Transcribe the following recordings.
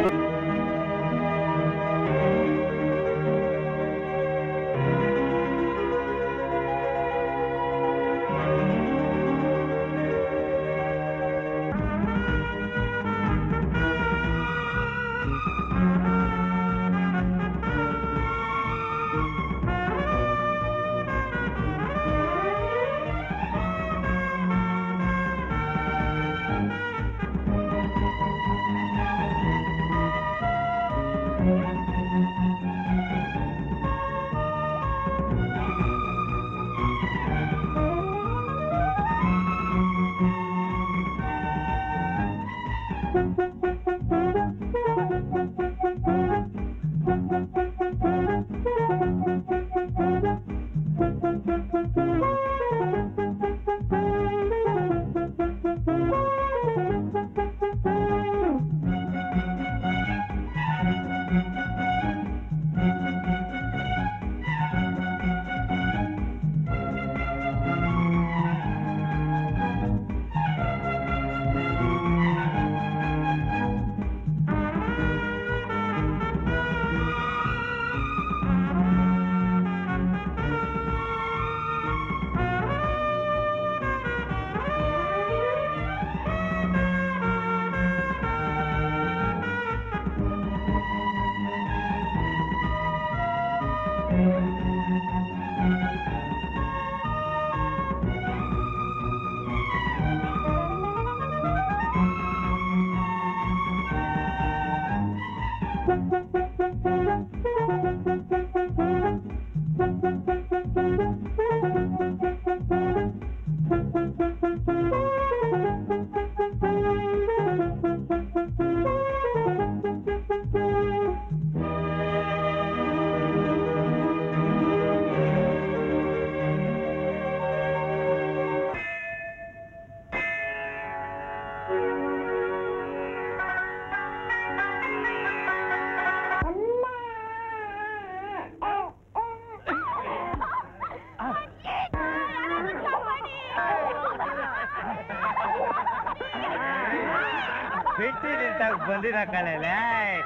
ಬಿಟ್ಟು ನಿಂತಾಗ ಬಂದಿರ ಕಳೆಲೆ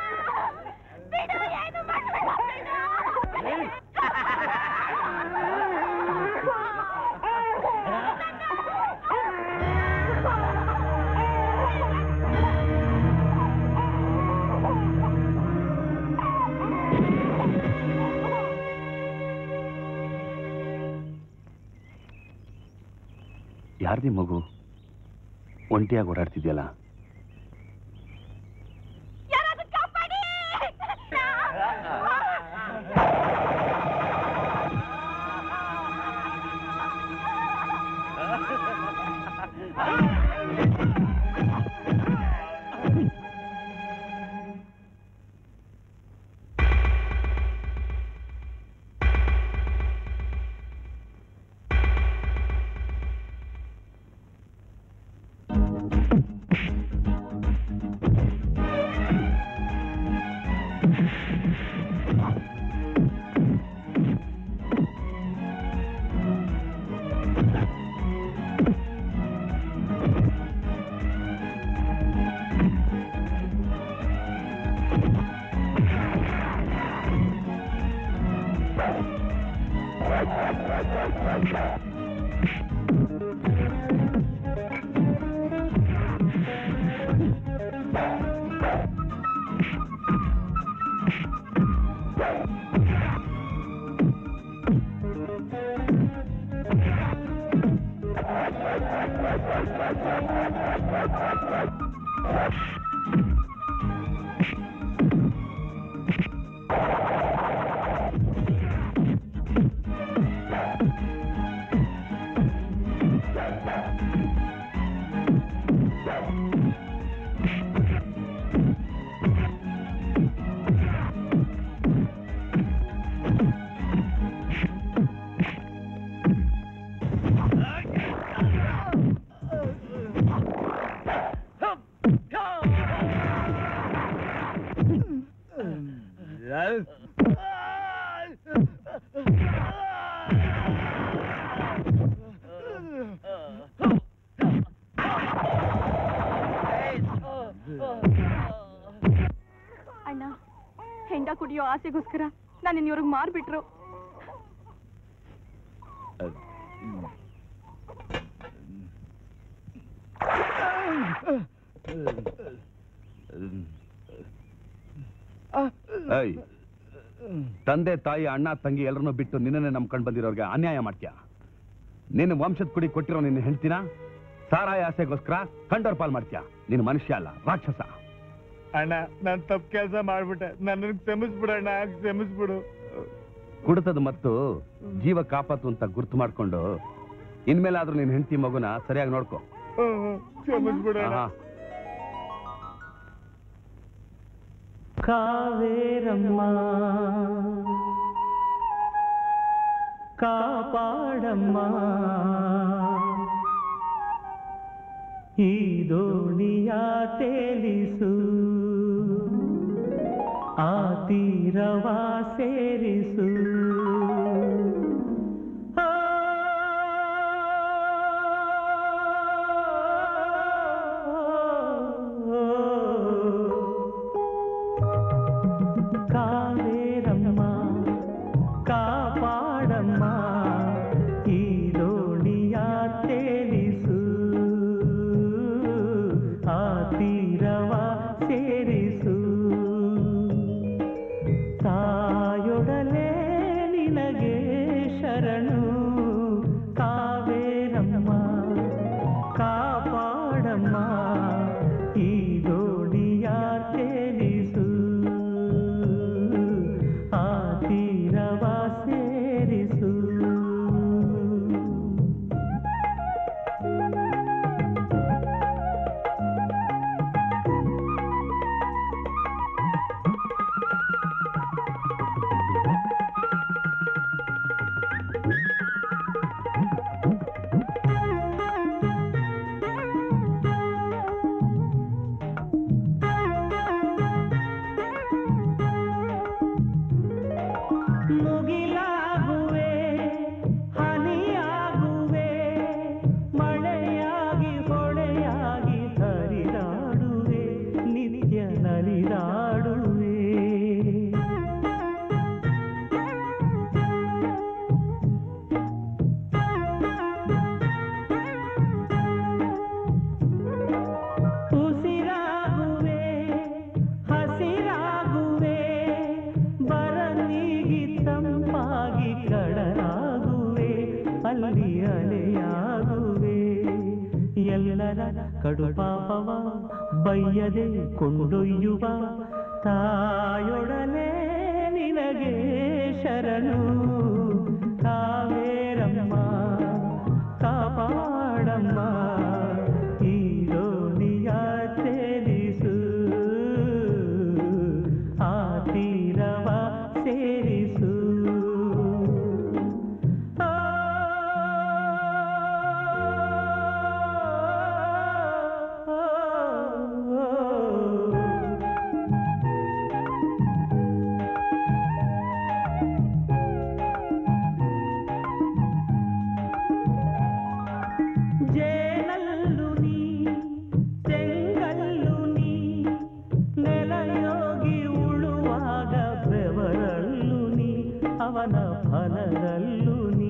ಯಾರ್ದಿ ಮಗು ಒಂಟಿಯಾಗಿ ಓಡಾಡ್ತಿದ್ಯಲ್ಲ ಗಂಡ ಕುಡಿಯೋ ಆಸೆಗೋಸ್ಕರ ನನ್ನ ಇವ್ರಿಗೆ ಮಾರ್ಬಿಟ್ರು ಏಯ್ ತಂದೆ ತಾಯಿ ಅಣ್ಣ ತಂಗಿ ಎಲ್ಲರನ್ನೂ ಬಿಟ್ಟು ನಿನ್ನನ್ನೇ ನಂಬ್ಕೊಂಡು ಬಂದಿರೋರ್ಗೆ ಅನ್ಯಾಯ ಮಾಡ್ತೀಯ ನಿನ್ನ ವಂಶದ ಕುಡಿ ಕೊಟ್ಟಿರೋ ನಿನ್ನ ಹೆಂಡ್ತಿನ ಸಾರಾಯ ಆಸೆಗೋಸ್ಕರ ಕಂಡೋರ್ ಪಾಲ್ ಮಾಡ್ತೀಯ ನೀನು ಮನುಷ್ಯ ಅಲ್ಲ ರಾಕ್ಷಸ ಅಣ್ಣ ನಾನ್ ತಪ್ಪು ಕೆಲಸ ಮಾಡ್ಬಿಟ್ಟೆ ನನ್ನ ಕ್ಷಮಿಸ್ಬಿಡಣ್ಣ ಕ್ಷಮಿಸ್ಬಿಡು ಕುಡಿತದ ಮತ್ತು ಜೀವ ಕಾಪಾತು ಅಂತ ಗುರ್ತು ಮಾಡ್ಕೊಂಡು ಇನ್ಮೇಲಾದ್ರೂ ನಿನ್ನ ಹೆಂಡತಿ ಮಗುನ ಸರಿಯಾಗಿ ನೋಡ್ಕೋ ಹ್ಮ್, ಹ್ಮ್, ಕ್ಷಮಿಸ್ಬಿಡಣ್ಣ ಆಹಾ. ಕಾವೇರಮ್ಮ ಕಾಪಾಡಮ್ಮ ಈ ದೋಣಿಯ ತೇಲಿಸು ಆ ತೀರವ ಸೇರಿಸು ಆ ಕಾವೇರಮ್ಮ ಕಾಪಾಡಮ್ಮ ಈ ದೋಣಿಯ ತೇಲಿಸು ಆ ತೀರವ ಸೇರಿಸು ತಾಯೊಡಲೆ ನಿನಗೆ ಶರಣು ಕಾವೇರಮ್ಮ ಕಾಪಾಡಮ್ಮ ಈ ದೋಣಿಯ ತೇಲಿಸು ಆ ತೀರವ ಸೇರಿಸು ಮುಗಿಲಾಗುವೆ ಹನಿಯಾಗುವೆ ಮಳೆಯಾಗಿ ಹೊಳೆಯಾಗಿ ಹರಿದಾಡುವೆ ನಿತ್ಯ ನಲಿದಾಡುವೆ ಉಸಿರಾಗುವೆ ಹಸಿರಾಗುವೆ ಬರನಿಗಿ ತಂಪಾಗಿ ಕಡಲಾಗುವೆ ಅಲ್ಲಿ ಅಲೆಯಾಗುವೆ ಎಲ್ಲರ ಕಡುಪಾಪವ ಬಯ್ಯದೆ ಕೊಂಡೊಯ್ಯುವ ತಾಯೊಡನೆ ನಿನಗೆ ಶರಣು ಕಾವೇರಮ್ಮ ಕಾಪಾಡಮ್ಮ ಈ ದೋಣಿಯ ತೇಲಿಸು ಆ ತೀರವ ಸೇರಿಸು ಆ ಜೇನಲ್ಲು ನೀ ತೆಂಗಲ್ಲು ನೀ ನೆಲಯೋಗಿ ಉಳುವಾಗ ಬೆವರಲ್ಲು ನೀ ಅವನ ಫಲದಲ್ಲೂ ನೀ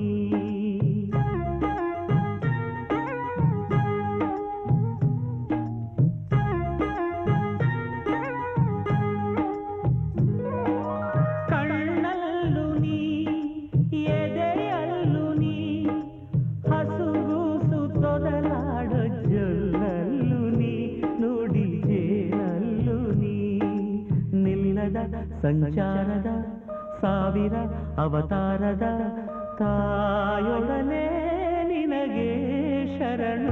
ಕಣ್ಣಲ್ಲು ನೀ ಎದೆಯಲ್ಲು ನೀ ಹಸುಗೂಸು ತೊದಲಾಡ ಜೊಲ್ಲಲ್ಲು ನೀ ನುಡಿ ಜೇನಲ್ಲು ನೀ ನಿಲ್ಲದ ಸಂಚಾರದ ಸಾವಿರ ಅವತಾರದ ತಾಯೊಡನೆ ನಿನಗೆ ಶರಣು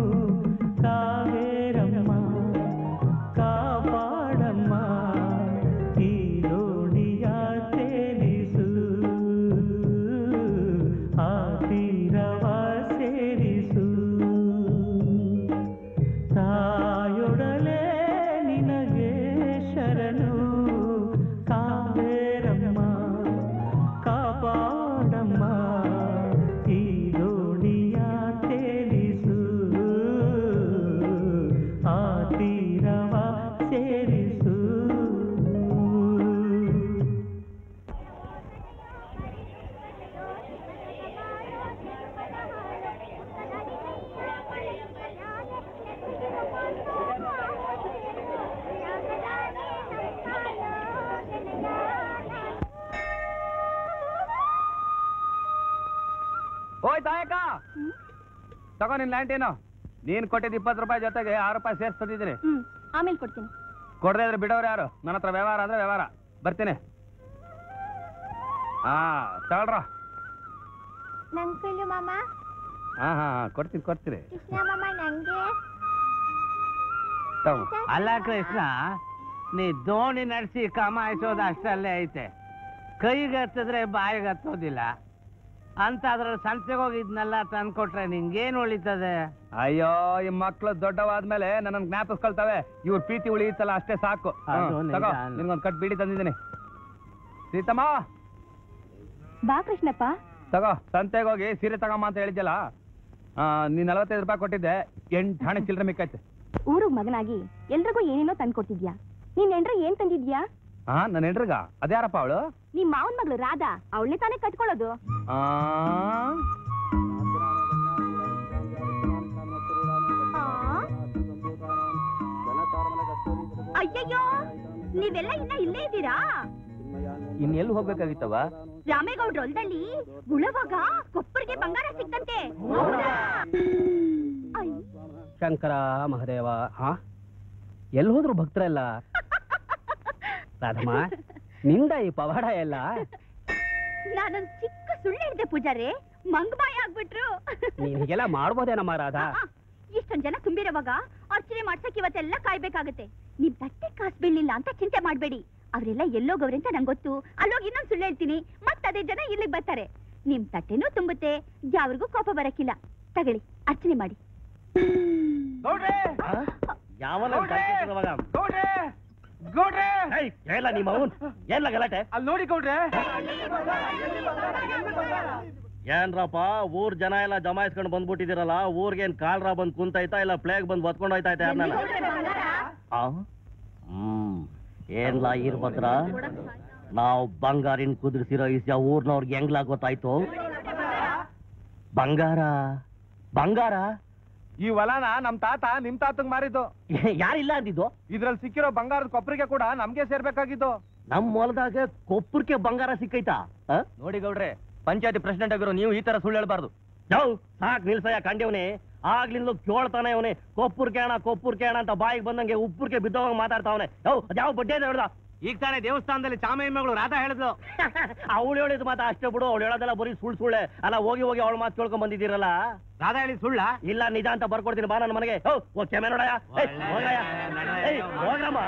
ಕಾವೇರಮ್ಮ ಕಾಪಾಡಮ್ಮ ಈ ದೋಣಿಯ ತೇಲಿಸು ಆ ತೀರವ ಸೇರಿಸು ತಾಯೊಡಲೆ ನಿನಗೆ ಶರಣು ಕಾವೇರಮ್ಮ ಕಾಪಾಡಮ್ಮ ಈ ದೋಣಿಯ ತೇಲಿಸು ಓಯ್ ತಾಯಕ್ಕ ತಗೋ ನಿನ್ ಲ್ಯಾಂಟೇನು ನೀನ್ ಕೊಟ್ಟಿದ್ದು ಇಪ್ಪತ್ತು ರೂಪಾಯಿ ಜೊತೆಗೆ ಆರು ರೂಪಾಯಿ ಸೇರ್ಸ್ ತಂದಿದ್ದೀನಿ ಹ್ಮ್ ಆಮೇಲೆ ಕೊಡ್ತೀನಿ ಕೊಡದೇ ಇದ್ರೆ ಬಿಡೋರು ಯಾರು ನನ್ನ ಹತ್ರ ವ್ಯವಹಾರ ಅಂದ್ರೆ ವ್ಯವಹಾರ ಬರ್ತೀನಿ ಹಾ ತಗೊಳ್ರ ನಂಗೆ ಮಾಮ ಹಾ ಹಾ ಹಾ, ಕೊಡ್ತೀನಿ ಕೊಡ್ತೀನಿ ಕೃಷ್ಣ ಮಾಮ ನಂಗೆ ತಗೋ ಅಲ್ಲ ಕೃಷ್ಣ ನೀ ದೋಣಿ ನಡೆಸಿ ಕಮಾಯಿಸೋದು ಅಷ್ಟಲ್ಲೇ ಐತೆ ಕೈಗೆ ಹತ್ತಿದ್ರೆ ಬಾಯಿಗೆ ಹತ್ತೋದಿಲ್ಲ ಅಂತ ಅದ್ರಲ್ಲಿ ಸಂತೆಗೆ ಹೋಗಿದ್ನೆಲ್ಲ ತಂದ್ಕೊಟ್ರೆ ನಿಂಗೇನು ಉಳಿತದೆ ಅಯ್ಯೋ ಈ ಮಕ್ಳು ದೊಡ್ಡವಾದ್ಮೇಲೆ ನನ್ನ ಜ್ಞಾಪಿಸ್ಕೊಳ್ತವೆ ಇವ್ರ ಪ್ರೀತಿ ಉಳಿಯುತ್ತಲ್ಲ ಅಷ್ಟೇ ಸಾಕು ಅದು ಹ್ಮ್, ನಿಜ. ತಗೋ ನಿನ್ಗೊಂದ್ ಕಟ್ ಬೀಡಿ ತಂದಿದ್ದೀನಿ ಸೀತಮ್ಮ ಬಾ ಕೃಷ್ಣಪ್ಪ ತಗೋ ಸಂತೆಗೆ ಹೋಗಿ ಸೀರೆ ತಗಮ್ಮ ಅಂತ ಹೇಳಿದ್ಯಲ್ಲ ಆ, ನೀನ್ ನಲವತ್ತೈದು ರೂಪಾಯಿ ಕೊಟ್ಟಿದ್ದೆ ಎಂಟು ಹಣೆ ಚಿಲ್ಲರೆ ಮಿಕ್ಕೈತೆ ಊರಿಗೆ ಮಗನಾಗಿ ಎಲ್ರಿಗೂ ಏನೇನೋ ತಂದ್ಕೊಟ್ಟಿದ್ಯಾ ನೀನ್ ಎಂಡ್ರೆ ಏನ್ ತಂದಿದ್ಯಾ ಹಾ ನನ್ನ ಹೆಂಡ್ರಿಗ ಅದ್ಯಾರಪ್ಪ ಅವಳು ನಿಮ್ ಮಾವನ್ ಮಗಳು ರಾಧಾ ಅವಳನ್ನೇ ತಾನೇ ಕಟ್ಕೊಳ್ಳೋದು ಅಯ್ಯಯ್ಯೋ ನೀವೆಲ್ಲ ಇನ್ನ ಇಲ್ಲೇ ಇದ್ದೀರಾ ಇನ್ನೆಲ್ಲಿ ಹೋಗ್ಬೇಕಾಗಿತ್ತವ ರಾಮೇಗೌಡ್ರ ಹೊಲದಲ್ಲಿ ಉಳುವಾಗ ಕೊಪ್ಪರಿಗೆ ಬಂಗಾರ ಸಿಕ್ತಂತೆ ಅಯ್ಯ್. ಶಂಕರ ಮಹದೇವ ಹಾ ಎಲ್ಲಿ ಹೋದ್ರು ಭಕ್ತರೆಲ್ಲ ರಾಧಮ್ಮ ನಿಂದ ಈ ಪವಾಡ ಎಲ್ಲ ನಾನೊಂದ್ ಚಿಕ್ಕ ಸುಳ್ಳು ಹೇಳಿದೆ ಪೂಜಾರೆ ಮಂಗಮಾಯ ಆಗ್ಬಿಟ್ರು ನೀನ್ ಹೀಗೆಲ್ಲ ಮಾಡ್ಬೋದೇನಮ್ಮ ರಾಧಾ ಆ, ಇಷ್ಟೊಂದ್ ಜನ ತುಂಬಿರೋವಾಗ ಅರ್ಚನೆ ಮಾಡ್ಸಕ್ ಇವತ್ತೆಲ್ಲ ಕಾಯ್ಬೇಕಾಗತ್ತೆ ನಿಮ್ ತಟ್ಟೆ ಕಾಸು ಬೀಳಿಲ್ಲ ಅಂತ ಚಿಂತೆ ಮಾಡ್ಬೇಡಿ ಅವರೆಲ್ಲ ಎಲ್ಲೋಗವ್ರೆ ಅಂತ ನಂಗೆ ಗೊತ್ತು ಅಲ್ಲೋಗಿ ಇನ್ನೊಂದ್ ಸುಳ್ಳು ಹೇಳ್ತೀನಿ ಮತ್ ಅದೇ ಜನ ಇಲ್ಲಿಗೆ ಬರ್ತಾರೆ ನಿಮ್ ತಟ್ಟೆನೂ ತುಂಬುತ್ತೆ ಯಾವ್ರಿಗೂ ಕೋಪ ಬರಕ್ಕಿಲ್ಲ ತಗೊಳ್ಳಿ ಅರ್ಚನೆ ಮಾಡಿ ಯಾವನ ಗೌಡ್ರೆ ಎಲ್ಲ ನಿಮ್ಮ ಅವನ್ ಎಲ್ಲ ಗಲಾಟೆ ಅಲ್ಲಿ ನೋಡಿ ಗೌಡ್ರೆ ಏನ್ರಪ್ಪ ಊರ್ ಜನ ಎಲ್ಲ ಜಮಾಯಿಸ್ಕೊಂಡು ಬಂದ್ಬಿಟ್ಟಿದಿರಲ್ಲ ಊರ್ಗೇನ್ ಕಾಲ್ರ ಬಂದ್ ಕುಂತೈತಾ ಇಲ್ಲ ಪ್ಲೇಗ್ ಬಂದ್ ಒತ್ಕೊಂಡು ಹೋಯ್ತೈತೆ ಆ? ಹ್ಮ್ ಏನ್ಲಾ ಇರ್ಭದ್ರ ನಾವು ಬಂಗಾರಿನ ಕುದುರಿಸಿರೋ ಇಸ್ಯ ಊರ್ನವ್ರಿಗೆ ಹೆಂಗ್ಲಾ ಗೊತ್ತಾಯ್ತು ಬಂಗಾರ ಬಂಗಾರ ಈ ಹೊಲನ ನಮ್ ತಾತ ನಿಮ್ ತಾತಂಗ್ ಮಾರಿದ್ದು ಯಾರಿಲ್ಲ ಅಂದಿದ್ದು ಇದ್ರಲ್ಲಿ ಸಿಕ್ಕಿರೋ ಬಂಗಾರದ ಕೊಪ್ಪರಿಗೆ ಕೂಡ ನಮ್ಗೆ ಸೇರ್ಬೇಕಾಗಿದ್ದು ನಮ್ ಹೊಲದಾಗ ಕೊಪ್ಪರ್ಗೆ ಬಂಗಾರ ಸಿಕ್ಕೈತಾ ಆ? ನೋಡಿ ಗೌಡ್ರೆ ಪಂಚಾಯತಿ ಪ್ರೆಸಿಡೆಂಟ್ ಆಗಿರೋ ನೀವು ಈ ತರ ಸುಳ್ಳು ಹೇಳ್ಬಾರ್ದು ಯೋ ಸಾಕ್ ನಿಲ್ಸಯ್ಯ ಕಂಡವನೆ ಆಗ್ಲಿಂದ ಕೇಳ್ತಾನೆ ಅವನೇ ಕೊಪ್ಪುರ್ ಕೇಣ ಕೊಪ್ಪುರ್ ಕೇಣ ಅಂತ ಬಾಯಿಗೆ ಬಂದಂಗೆ ಉಪ್ಪುರ್ಗೆ ಬಿದ್ದವಾಗ ಮಾತಾಡ್ತಾವನೆ ಯೋ ಅದ್ಯಾವ ಬಡ್ಡೆ ಅಂತ ಹೇಳ್ದ ಈಗ ತಾನೇ ದೇವಸ್ಥಾನದಲ್ಲಿ ಚಾಮಯ್ಯ ಮಗಳು ರಾಧಾ ಹೇಳಿದ್ಲು ಅವಳು ಹೇಳಿದ್ ಮಾತಾ ಅಷ್ಟೇ ಬಿಡು ಅವಳು ಹೇಳೋದೆಲ್ಲ ಬರೀ ಸುಳ್ಳು ಸುಳ್ಳೆ ಅಲ್ಲ ಹೋಗಿ ಹೋಗಿ ಅವಳ ಮಾತು ಕೇಳ್ಕೊಂಡ್ ಬಂದಿದ್ದೀರಲ್ಲ ರಾಧಾ ಹೇಳಿ ಸುಳ್ಳ ಇಲ್ಲ ನಿಜ ಅಂತ ಬರ್ಕೊಡ್ತೀನಿ ಬಾ ನನ್ನ ಮನೆಗೆ ಹೋ ಓ ಕೆಮ್ಮೆ ನೋಡಯ್ಯ ಏಯ್, ಹೋಗಯ್ಯ. ಏಯ್, ಹೋಗ್ರಮ್ಮ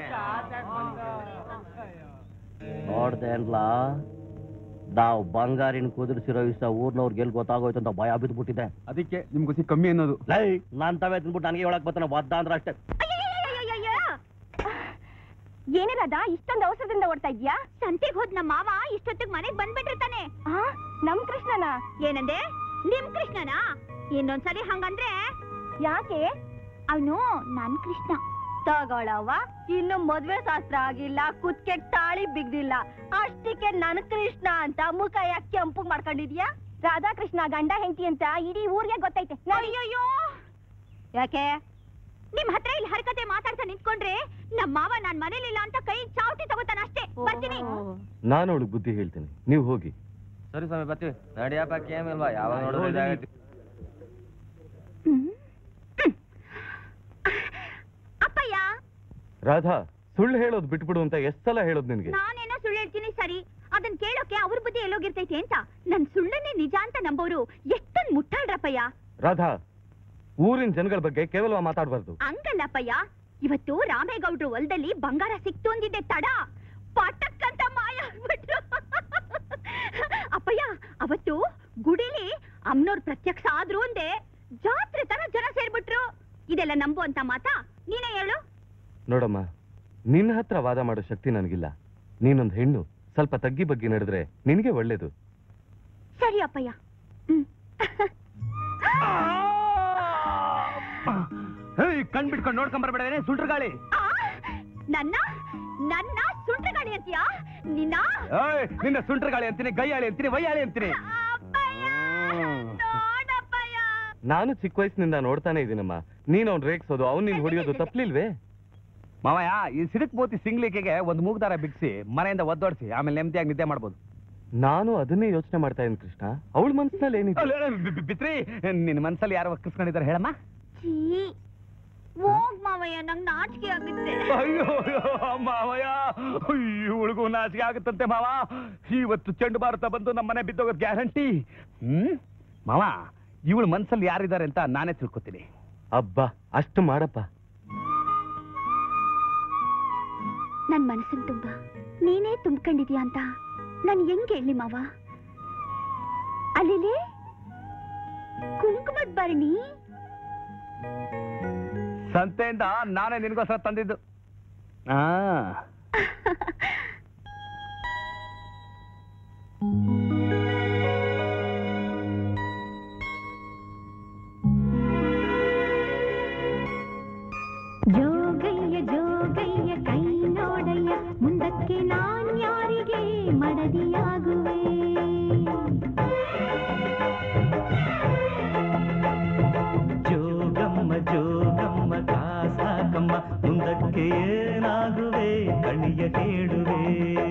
ನೋಡ್ದೇನ್ಲಾ ನಾವು ಬಂಗಾರಿನ ಕುದುರಿಸಿರೋ ಇಷ್ಟ ಊರ್ನವ್ರಿಗೆ ಎಲ್ಲಿ ಗೊತ್ತಾಗೋಯ್ತು ಅಂತ ಭಯ ಬಿದ್ಬಿಟ್ಟಿದೆ ಅದಕ್ಕೆ ನಿಮ್ ಗುಸಿ ಕಮ್ಮಿ ಅನ್ನೋದು ಲೈ ನಾನ್ ತಾವೇ ತಿನ್ಬಿಟ್ಟು ನನಗೆ ಹೇಳಕ್ ಬರ್ತಾನೆ ಒದ್ದ ಅಂದ್ರೆ ಅಷ್ಟೇ ಅಯ್ಯಯ್ಯಯ್ಯಯ್ಯಯ್ಯ. ಏನೇ ರಾಧಾ ಇಷ್ಟೊಂದು ಅವಸರದಿಂದ ಓಡ್ತಾ ಇದ್ಯಾ ಸಂತೆಗ್ ಹೋದ್ ನಮ್ಮ ಮಾವ ಇಷ್ಟೊತ್ತಿಗೆ ಮನೆಗ್ ಬಂದ್ಬಿಟ್ಟಿರ್ತಾನೆ ಆ ನಮ್ ಕೃಷ್ಣನ ಏನಂದೆ ನಿಮ್ ಕೃಷ್ಣನಾ ಇನ್ನೊಂದ್ಸಲಿ ಹಂಗಂದ್ರೆ ಯಾಕೆ ಅವನು ನನ್ ಕೃಷ್ಣ ತಗೊಳವ್ವ ಇನ್ನು ಮದ್ವೆ ಶಾಸ್ತ್ರ ಆಗಿಲ್ಲ ಕುತ್ಕೆ ತಾಳಿ ಬಿಗ್ದಿಲ್ಲ ಅಷ್ಟಕ್ಕೆ ನನ್ ಕೃಷ್ಣ ಅಂತ ಮುಖ ಯಾಕೆ ಕೆಂಪು ಮಾಡ್ಕೊಂಡಿದ್ಯಾ ರಾಧಾ ಕೃಷ್ಣ ಗಂಡ ಹೆಂಡತಿ ಅಂತ ಇಡೀ ಊರಿಗೆ ಗೊತ್ತೈತೆ ಅಯ್ಯಯ್ಯೋ ಯಾಕೆ ನಿಮ್ ಹತ್ರ ಇಲ್ಲಿ ಹರಕತೆ ಮಾತಾಡ್ತಾ ನಿಂತ್ಕೊಂಡ್ರೆ ನಮ್ ಮಾವ ನಾನ್ ಮನೇಲಿಲ್ಲ ಅಂತ ಕೈ ಚಾವಟಿ ತಗೋತಾನ ಅಷ್ಟೇ ಬರ್ತೀನಿ ನಾನು ಅವಳಿಗೆ ಬುದ್ಧಿ ಹೇಳ್ತೇನೆ ನೀವು ಹೋಗಿ ಸರಿ ಸ್ವಾಮಿ ಬರ್ತೀವಿ ನಡಿಯಪ್ಪ ಕೇಮಿಲ್ವಾ ಯಾವಾಗ ನೋಡಿದ್ರೆ ಹ್ಮ್. ಹ್ಮ್. ಅಪ್ಪಯ್ಯ ರಾಧಾ ಸುಳ್ಳು ಹೇಳೋದು ಬಿಟ್ಬಿಡು ಅಂತ ಎಷ್ಟ್ ಸಲ ಹೇಳೋದು ನಿನ್ಗೆ ನಾನೇನೋ ಸುಳ್ಳು ಹೇಳ್ತೀನಿ ಸರಿ ಅದನ್ ಕೇಳೋಕೆ ಅವ್ರ ಬುದ್ಧಿ ಎಲ್ಲೋಗಿರ್ತೈತೆ ಅಂತ ನನ್ ಸುಳ್ಳನ್ನೇ ನಿಜ ಅಂತ ನಂಬೋರು ಎಷ್ಟೊಂದ್ ಮುಟ್ಟಾಳ್ರಪ್ಪಯ್ಯ ರಾಧಾ ಊರಿನ ಜನಗಳ ಬಗ್ಗೆ ಕೇವಲ ಮಾತಾಡಬಾರ್ದು ಹಂಗಲ್ಲಪ್ಪಯ್ಯ ಇವತ್ತು ರಾಮೇಗೌಡ್ರು ಹೊಲದಲ್ಲಿ ಬಂಗಾರ ಸಿಕ್ತು ಅಂದಿದ್ದೆ ತಡ ಪಟಕ್ ಅಂತ ಮಾಯ ಆಗ್ಬಿಟ್ರು ಅಪ್ಪಯ್ಯ ಅವತ್ತು ಗುಡಿಲಿ ಅಮ್ನೋರ್ ಪ್ರತ್ಯಕ್ಷ ಆದ್ರು ಅಂದೆ ಜಾತ್ರೆ ತರ ಜನ ಸೇರ್ಬಿಟ್ರು ಇದೆಲ್ಲ ನಂಬು ಅಂತ ಮಾತಾ ನೀನೇ ಹೇಳು ನೋಡಮ್ಮ ನಿನ್ನ ಹತ್ರ ವಾದ ಮಾಡೋ ಶಕ್ತಿ ನನಗಿಲ್ಲ ನೀನೊಂದು ಹೆಣ್ಣು ಸ್ವಲ್ಪ ತಗ್ಗಿ ಬಗ್ಗೆ ನಡೆದ್ರೆ ನಿನಗೆ ಒಳ್ಳೇದು ಸರಿ ಅಪ್ಪಯ್ಯ ಹ್ಮ್ ಹೇಯ್ ಕಣ್ ಬಿಟ್ಕೊಂಡು ನೋಡ್ಕೊಂಡ್ ಬರ್ಬೇಡವೇನೆ ಸುಂಟ್ರ ಗಾಳಿ ಆ, ನನ್ನ ನನ್ನ ಸುಂಟ್ರ ಗಾಡಿ ಅಂತೀಯಾ ನಿನ್ನ ಏಯ್ ನಿನ್ನ ಸುಂಟ್ರ ಗಾಳಿ ಅಂತೀನಿ ಗೈಯಾಳಿ ಅಂತೀನಿ ವೈಯಾಳಿ ಅಂತೀನಿ ಅಪ್ಪಯ್ಯ ಹ್ಮ್. ನೋಡಪ್ಪಯ್ಯ ನಾನು ಚಿಕ್ಕ ವಯಸ್ಸಿನಿಂದ ನೋಡ್ತಾನೆ ಇದೀನಮ್ಮ ನೀನ್ ಅವ್ನ್ ರೇಗ್ಸೋದು ಅವ್ನ್ ನೀನ್ ಹೊಡಿಯೋದು ತಪ್ಲಿಲ್ವೇ ಮಾವಯ್ಯ ಈ ಸಿಡಕ್ ಮೂತಿ ಸಿಂಗ್ಲಿಕೆಗೆ ಒಂದು ಮೂಗ್ದಾರ ಬಿಗಿಸಿ ಮನೆಯಿಂದ ಒದ್ದೋಡಿಸಿ ಆಮೇಲೆ ನೆಮ್ಮದಿಯಾಗಿ ನಿದ್ದೆ ಮಾಡ್ಬೋದು ನಾನು ಅದನ್ನೇ ಯೋಚನೆ ಮಾಡ್ತಾ ಇದ್ದೀನಿ ಕೃಷ್ಣ ಅವಳ ಮನ್ಸಿನಲ್ಲಿ ಏನಿದೆ ಅಲ್ಲ, ಅಲ್ಲ, ಬಿ- ಬಿ- ಬಿತ್ರಿ ನಿನ್ನ ಮನ್ಸಲ್ಲಿ ಯಾರು ಒಕ್ಕಿಸ್ಕೊಂಡಿದ್ದಾರೆ ಹೇಳಮ್ಮ ಛೀ ಹೋಗ್ ಮಾವಯ್ಯ ನಂಗ್ ನಾಚಿಕೆ ಆಗುತ್ತೆ ಅಯ್ಯೋ ಅಯ್ಯೋ, ಮಾವಯ್ಯ ಇವಳಿಗೂ ನಾಚಿಕೆ ಆಗುತ್ತಂತೆ ಮಾವ ಇವತ್ತು ಚೆಂಡು ಭಾರತ ಬಂದು ನಮ್ಮ ಮನೆ ಬಿದ್ದೋಗೋದು ಗ್ಯಾರಂಟಿ ಹ್ಮ್ ಮಾವ ಇವಳ ಮನ್ಸಲ್ಲಿ ಯಾರಿದ್ದಾರೆ ಅಂತ ನಾನೇ ತಿಳ್ಕೊತೀನಿ ಅಬ್ಬಾ ಅಷ್ಟು ಮಾಡಪ್ಪ ನನ್ ಮನಸ್ಸಿನ ತುಂಬ ನೀನೇ ತುಂಬ್ಕೊಂಡಿದ್ಯಾ ಅಂತ ನಾನು ಹೆಂಗ್ ಹೇಳಿ ಮಾವ ಅಲ್ಲಿ ಕುಂಕುಮದ ಭರಣಿ ಸಂತೆಯಿಂದ ನಾನೇ ನಿನ್ಗೋಸ್ಕರ ತಂದಿದ್ದು ಆ ಜೋಗಯ್ಯ ಜೋಗಯ್ಯ ಕೈ ನೋಡಯ್ಯ ಮುಂದಕ್ಕೆ ನಾನ್ ಯಾರಿಗೆ ಮಡದಿಯಾಗುವೆ ಜೋಗಮ್ಮ ಜೋಗಮ್ಮ ಕಾಸಾಕಮ್ಮ ಮುಂದಕ್ಕೆ ಏನಾಗುವೆ ಕಣಿಯ ಕೇಳುವೆ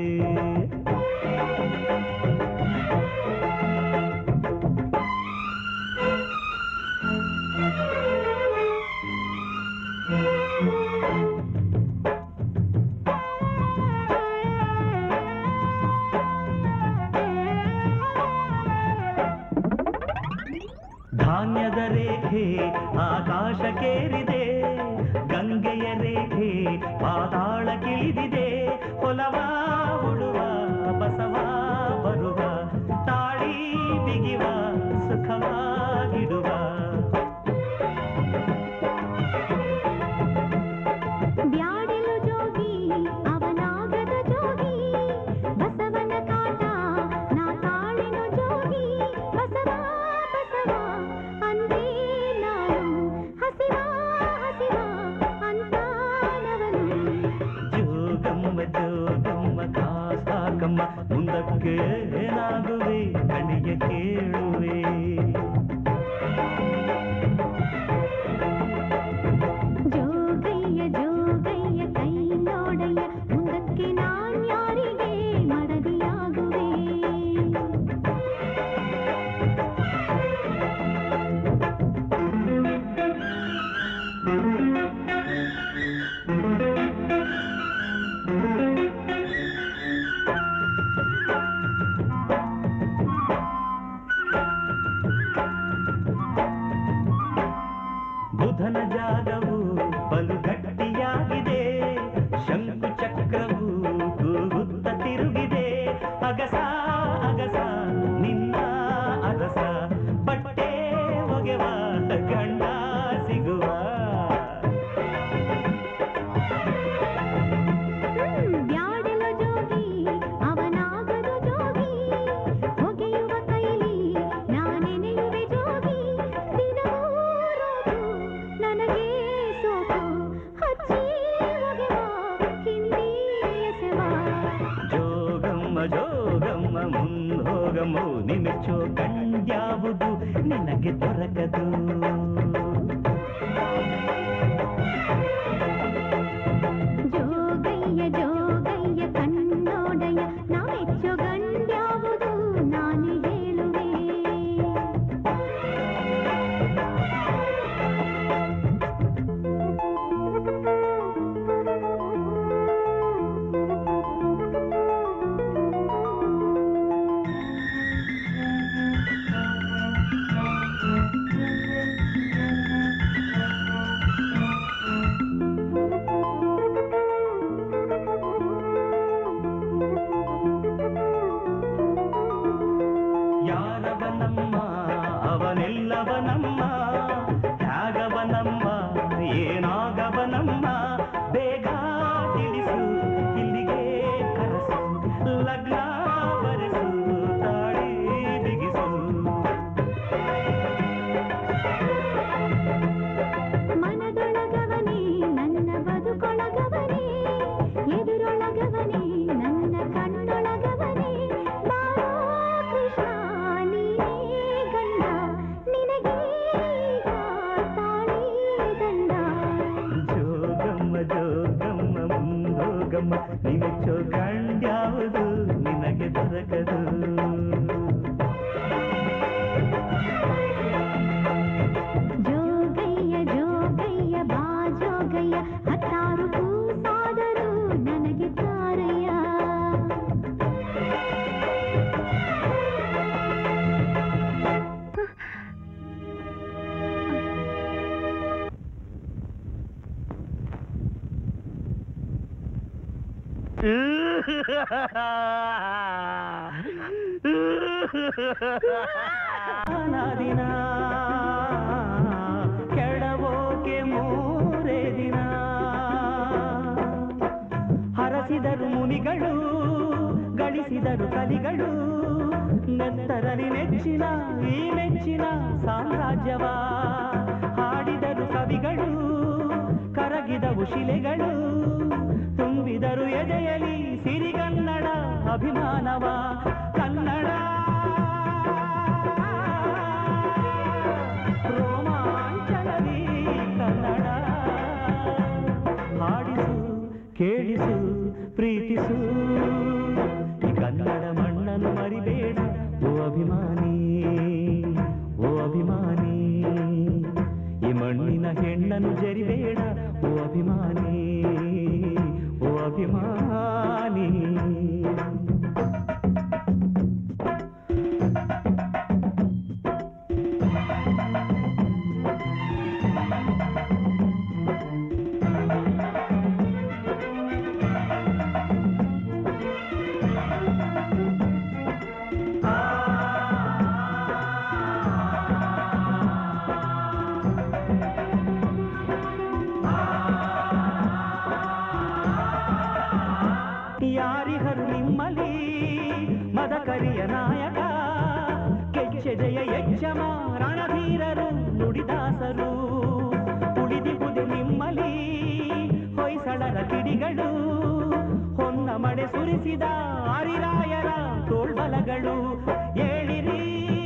ಧಾನ್ಯದ ರೇಖೆ ಆಕಾಶಕ್ಕೇರಿದೆ ಗಂಗೆಯ ರೇಖೆ ಪಾತಾಳ ಕಿಳಿದಿದೆ ಹೊಲವ ಉಳುವ ಬಸವ ಬರುವ ತಾಳಿ ಬಿಗಿವ ಸುಖವಾಗಿಡುವ ಬ್ಯಾಡೆಲು ಜೋಗಿ ಅವನಾಗದ ಜೋಗಿ ಬಸವನ ಕಾಟ ನಾ ತಾಳೆನು ಜೋಗಿ ಬಸವ ಬಸವ ಅಂದೇ ನಾನು ಹಸಿವ ಹಸಿವ ಅಂತಾನವನು ಜೋಗಮ್ಮ ಜೋಗಮ್ಮ ಕಾಸಾಕಮ್ಮ ಮುಂದಕ್ಕೆ ಏನಾಗುವೆ ಕಣಿಯ ಕೇಳುವೆ ಜೋಗಯ್ಯ ಜೋಗಯ್ಯ ಕೈ ನೋಡಯ್ಯ ಮುಂದಕ್ಕೆ ನಾನ್ ಯಾರಿಗೆ ಮಡದಿಯಾಗುವೆ ಬುಧನ ಜಾಗವು ಬಲು ಗಟ್ಟಿಯಾಗಿದೆ ಶಂಕು ಚಕ್ರವು ಕೂಗುತ್ತ ತಿರುಗಿದೆ ಅಗಸ ಅಗಸ ನಿನ್ನ ಅಗಸ ಬಟ್ಟೆ ಒಗೆವ ಗಂಡ ಸಿಗುವ ಬ್ಯಾಡೆಲ ಜೋಗಿ ಅವನಾಗದು ಜೋಗಿ ಹೊಗೆಯುವ ಕೈಲಿ ನಾನೆನೆಯುವೆ ಜೋಗಿ ದಿನವೂ ರೋದು ನನಗೆ ಸೋಕು ಹಚ್ಚಿ ಒಗೆವ ಹಿಂಡಿ ಎಸೆವ ಜೋಗಮ್ಮ ಜೋಗಮ್ಮ ಮುಂದೋಗಮ್ಮ ನಿಮಿಚ್ಚೋ ಕಂಡ್ಯಾವುದು ನಿನಗೆ ದೊರಕದು ಜೋಗಯ್ಯ ಜೋಗಯ್ಯ ಕಣ್ಣೋಡಯ್ಯ ನಾ ಮೆಚ್ಚೋ ಗಂಡ್ಯಾವುದು ನಾನು ಹೇಳುವೆ ದಿನ ಕೆಡವೋಕೆ ಮೂರೇ ದಿನ ಹರಸಿದರು ಮುನಿಗಳು ಗಳಿಸಿದರು ಕಲಿಗಳು ನೆತ್ತರಲಿ ನೆಚ್ಚಿನ ಈ ಮೆಚ್ಚಿನ ಸಾಮ್ರಾಜ್ಯವ ಹಾಡಿದರು ಕವಿಗಳು ಕರಗಿದವು ಶಿಲೆಗಳು ತುಂಬಿದರು ಎದೆಯಲಿ ಸಿರಿಗನ್ನಡ ಅಭಿಮಾನವ ಕನ್ನಡ ರೋಮಾಂಚನದಿ ಕನ್ನಡ ಹಾಡಿಸು ಕೇಳಿಸು ಪ್ರೀತಿಸು ಈ ಕನ್ನಡ ಮಣ್ಣನ್ನು ಮರಿಬೇಡ ಓ ಅಭಿಮಾನಿ ಓ ಅಭಿಮಾನಿ ಈ ಮಣ್ಣಿನ ಹೆಣ್ಣನ್ನು ಜರಿಬೇಡ ಓ ಅಭಿಮಾನಿ ಓ ಅಭಿಮಾನಿ ಯಾರಿಹರು ನಿಮ್ಮಲಿ ಮದಕರಿಯ ನಾಯಕ ಕೆಚ್ಚೆದೆಯ ಯಜ್ಜಮ ರಣಧೀರರು ನುಡಿದಾಸರು ಉಳಿದಿಹುದು ನಿಮ್ಮಲಿ ಹೊಯ್ಸಳರ ಕಿಡಿಗಳು ಹೊನ್ನ ಮಳೆ ಸುರಿಸಿದ ಹರಿರಾಯರ ತೋಳ್ಬಲಗಳು ಏಳಿರಿ